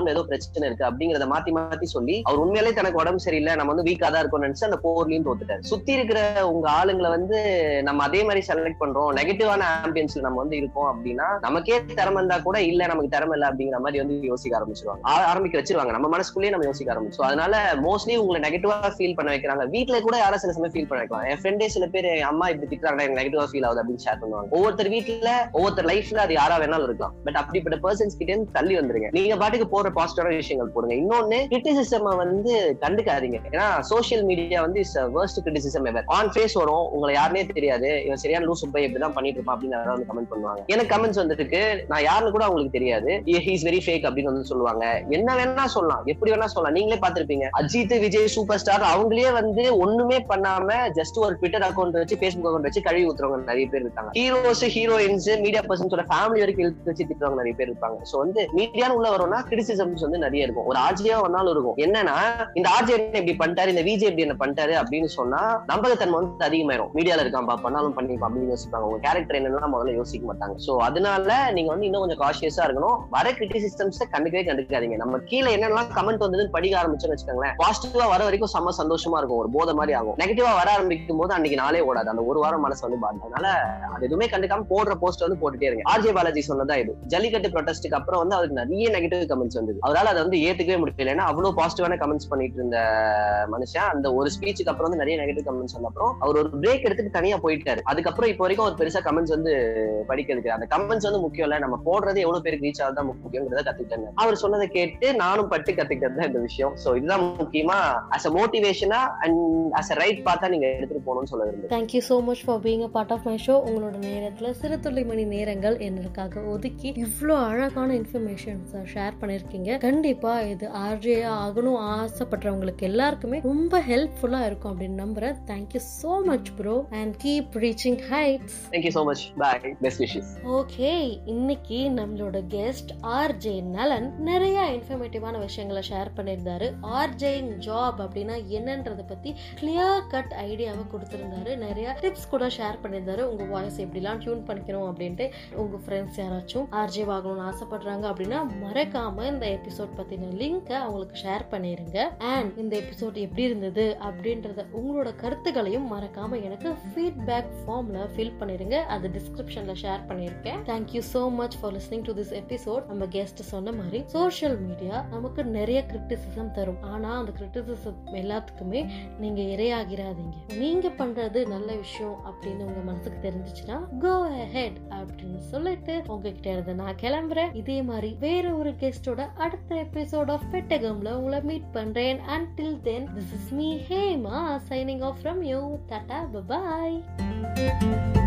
பிரச்சனை இருக்கு அப்படிங்கறத மாத்தி மாத்தி சொல்லி அவர் உண்மையிலே தனக்கு உடம்பு சரியில்லை நம்ம வந்து வீக்கா தான் இருக்கோம்னு நினைச்சு அந்த போர்லயும் தோத்துட்டாரு சுத்தி இருக்கிற உங்க ஆளுங்களை வந்து நம்ம அதே மாதிரி செலக்ட் பண்றோம் நெகட்டிவான ஆம்பியன்ஸ்ல நம்ம வந்து இருக்கோம் அப்படின்னா நமக்கே திறமை இருந்தா கூட இல்ல நமக்கு திறமை இல்ல அப்படிங்கிற மாதிரி வந்து யோசிக்க ஆரம்பிச்சிருவாங்க ஆ- ஆரம்பிக்க வச்சிருவாங்க நம்ம மனசுக்குள்ளேயே நம்ம யோசிக்க ஆரம்பிச்சோம் அதனால மோஸ்ட்லி உங்களை நெகட்டிவா ஃபீல் பண்ண வைக்கிறாங்க வீட்ல கூட யாரும் சில சமயம் ஃபீல் பண்ண வைக்கலாம் என் ஃப்ரெண்டே சில பேர் என் அம்மா இப்படி திட்டுறாங்க எனக்கு நெகட்டிவா ஃபீல் ஆகுது அப்படின்னு ஷேர் பண்ணுவாங்க ஒவ்வொருத்தர் வீட்ல ஒவ்வொருத்தர் லைஃப்ல அது யாரா வேணாலும் இருக்கலாம் பட் அப்படிப்பட்ட பர்சன்ஸ் கிட்ட இருந்து தள்ளி வந்துருங்க நீங்க பாட்டுக்கு போற பாசிட்டிவான விஷயங்கள் போடுங்க இன்னொன்னு கிரிட்டிசிசம் வந்து கண்டுக்காதீங்க ஏன்னா சோஷியல் மீடியா வந்து is worst criticism ever on face வரும் உங்களை யாருனே தெரியாது இவன் சரியான லூசு போய் இப்படிதான் பண்ணிட்டு இருப்பான் அப்படின்னு யாராவது வந்து கமெண்ட் பண்ணுவாங்க எனக்கு கமெண்ட்ஸ் வந்துருக்கு நான் யாருன்னு கூட அவங்களுக்கு தெரியாது ஹீஸ் வெரி ஃபேக் அப்படின்னு வந்து சொல்லுவாங்க என்ன வேணா சொல்லலாம் எப்படி வேணா சொல்லலாம் நீங்களே பார்த்திருப்பீங்க அஜித் விஜய் சூப்பர் ஸ்டார் அவங்களே வந்து ஒண்ணுமே பண்ணாம ஜஸ்ட் ஒரு ட்விட்டர் அக்கௌண்ட் வச்சு ஃபேஸ்புக் அக்கௌண்ட் வச்சு கழுவி ஊத்துறவங்க நிறைய பேர் இருக்காங்க ஹீரோஸ் ஹீரோயின்ஸ் மீடியா பர்சன்ஸோட ஃபேமிலி வரைக்கும் இழுத்து வச்சு திட்டுறவங்க நிறைய பேர் இருப்பாங்க சோ வந்து மீடியான்னு உள்ள வரோம்னா கிரிட்டிசிசம்ஸ் வந்து நிறைய இருக்கும் ஒரு ஆர்ஜியா வந்தாலும் இருக்கும் என்னன்னா இந்த ஆர்ஜி என்ன இப்படி பண்ணிட்டாரு இந்த விஜய் இப்படி என்ன பண்ணிட்டாரு அப்படின்னு சொன்னா நம்பகத்தன்மை வந்து அதிகமாயிரும் மீடியால இருக்கான் பா பண்ணாலும் பண்ணிருப்பான் அப்படின்னு யோசிப்பாங்க உங்க கேரக்டர் என்னன்னா முதல்ல யோசிக்க மாட்டாங்க சோ அதனால நீங்க வந்து இன்னும் கொஞ்சம் காஷியஸா இருக்கணும் வர கிரிட்டிசிசம்ஸ் கண்டுக்கவே கண்டுக்காதீங்க நம்ம கீழே என்னெல்லாம் கமெண்ட் வந்ததுன்னு படிக்க ஆரம்பிச்சோம்னு வச்சுக்கோங்களேன் பாசிட்டிவா வர வரைக்கும் செம்ம சந்தோஷமா இருக்கும் ஒரு போதை மாதிரி ஆகும் நெகட்டிவா வர ஆரம்பிக்கும் போது அன்னைக்கு நாளே ஓடாது அந்த ஒரு வாரம் மனசு வந்து பாதிக்கும் அதனால அது எதுவுமே கண்டுக்காம போடுற போஸ்ட் வந்து போட்டுட்டே இருங்க ஆர்ஜே பாலாஜி சொன்னதா இது ஜல்லிக்கட்டு ப்ரொடெஸ்ட்டுக்கு அப்புறம் வந்து அவருக்கு நிறைய நெகட்டிவ் கமெண்ட்ஸ் வந்தது அவரால் அதை வந்து ஏத்துக்கவே முடியல ஏன்னா அவ்வளவு பாசிட்டிவான கமெண்ட்ஸ் பண்ணிட்டு இருந்த மனுஷன் அந்த ஒரு ஸ்பீச்சுக்கு அப்புறம் வந்து நிறைய நெகட்டிவ் கமெண்ட்ஸ் வந்த அப்புறம் அவர் ஒரு பிரேக் எடுத்துட்டு தனியா போயிட்டாரு அதுக்கப்புறம் இப்போ வரைக்கும் அவர் பெருசா கமெண்ட்ஸ் வந்து படிக்கிறதுக்கு அந்த கமெண்ட்ஸ் வந்து முக்கியம் இல்ல நம்ம போடுறது எவ்வளவு பேருக்கு ரீச் ஆகுது தான் முக்கியங்கிறத கத்துக்கிட்டேன் அவர் சொன்னதை கேட்டு நானும் பட்டு கத்துக்கிட்டது தான் இந்த விஷயம் சோ இதுதான் முக்கியமா அஸ் அ மோட்டிவேஷனா அண்ட் அஸ் அ ரைட் பார்த்தா நீங்க எடுத்துட்டு போகணும்னு சொல்ல விரும்புறேன் thank you so much for being a part of my show உங்களோட நேரத்தில் சிறு துளி மணி நேரங்கள் என்னக்காக ஒதுக்கி இவ்வளோ அழகான இன்ஃபர்மேஷன்ஸை ஷேர் பண்ணியிருக்கீங்க கண்டிப்பாக இது ஆர்ஜேயா ஆகணும் ஆசைப்படுறவங்களுக்கு எல்லாருக்குமே ரொம்ப ஹெல்ப்ஃபுல்லாக இருக்கும் அப்படின்னு நம்புறேன் thank you so much bro and keep reaching heights thank you so much bye best wishes okay இன்னைக்கு நம்மளோட கெஸ்ட் ஆர்ஜே நலன் நிறைய இன்ஃபர்மேட்டிவான விஷயங்களை ஷேர் பண்ணியிருந்தாரு ஆர்ஜேயின் ஜாப் அப்படின்னா என்னன்றத பத்தி கிளியர் கட் ஐடியாவை கொடுத்திருந்தாரு நிறைய டிப்ஸ் கூட ஷேர் பண்ணியிருந்தாரு உங்க வாய்ஸ் எப்படிலாம் டியூன் பண்ணிக்கணும் அப்படின்ட்டு உங்க ஃப்ரெண்ட்ஸ் யாராச்சும் ஆர்ஜே ஆகணும்னு ஆசைப்படுறாங்க அப்படின்னா மறக்காம இந்த எபிசோட் பத்தின லிங்கை அவங்களுக்கு ஷேர் பண்ணிருங்க அண்ட் இந்த எபிசோட் எப்படி இருந்தது அப்படின்றத உங்களோட கருத்துக்களையும் மறக்காம எனக்கு ஃபீட்பேக் ஃபார்ம்ல ஃபில் பண்ணிருங்க அது டிஸ்கிரிப்ஷன்ல ஷேர் பண்ணியிருக்கேன் thank you so much for listening to this episode நம்ம கெஸ்ட் சொன்ன மாதிரி சோஷியல் மீடியா நமக்கு நிறைய கிரிட்டிசிசம் தரும் ஆனா அந்த கிரிட்டிசிசம் எல்லாத்துக்குமே நீங்க இரையாகிறாதீங்க நீங்க பண்றது நல்ல விஷயம் அப்படின்னு உங்க மனசுக்கு தெரிஞ்சுச்சுன்னா கோ ஹெட் அப்படின்னு சொல்லிட்டு உங்ககிட்ட இருந்து நான் கிளம்புறேன் இதே மாதிரி வேற ஒரு கெஸ்டோட அடுத்த எபிசோட் ஆஃப் பெட்டகம்ல உங்களை மீட் பண்றேன் until then this is me Hema signing off from you டாடா பபாய்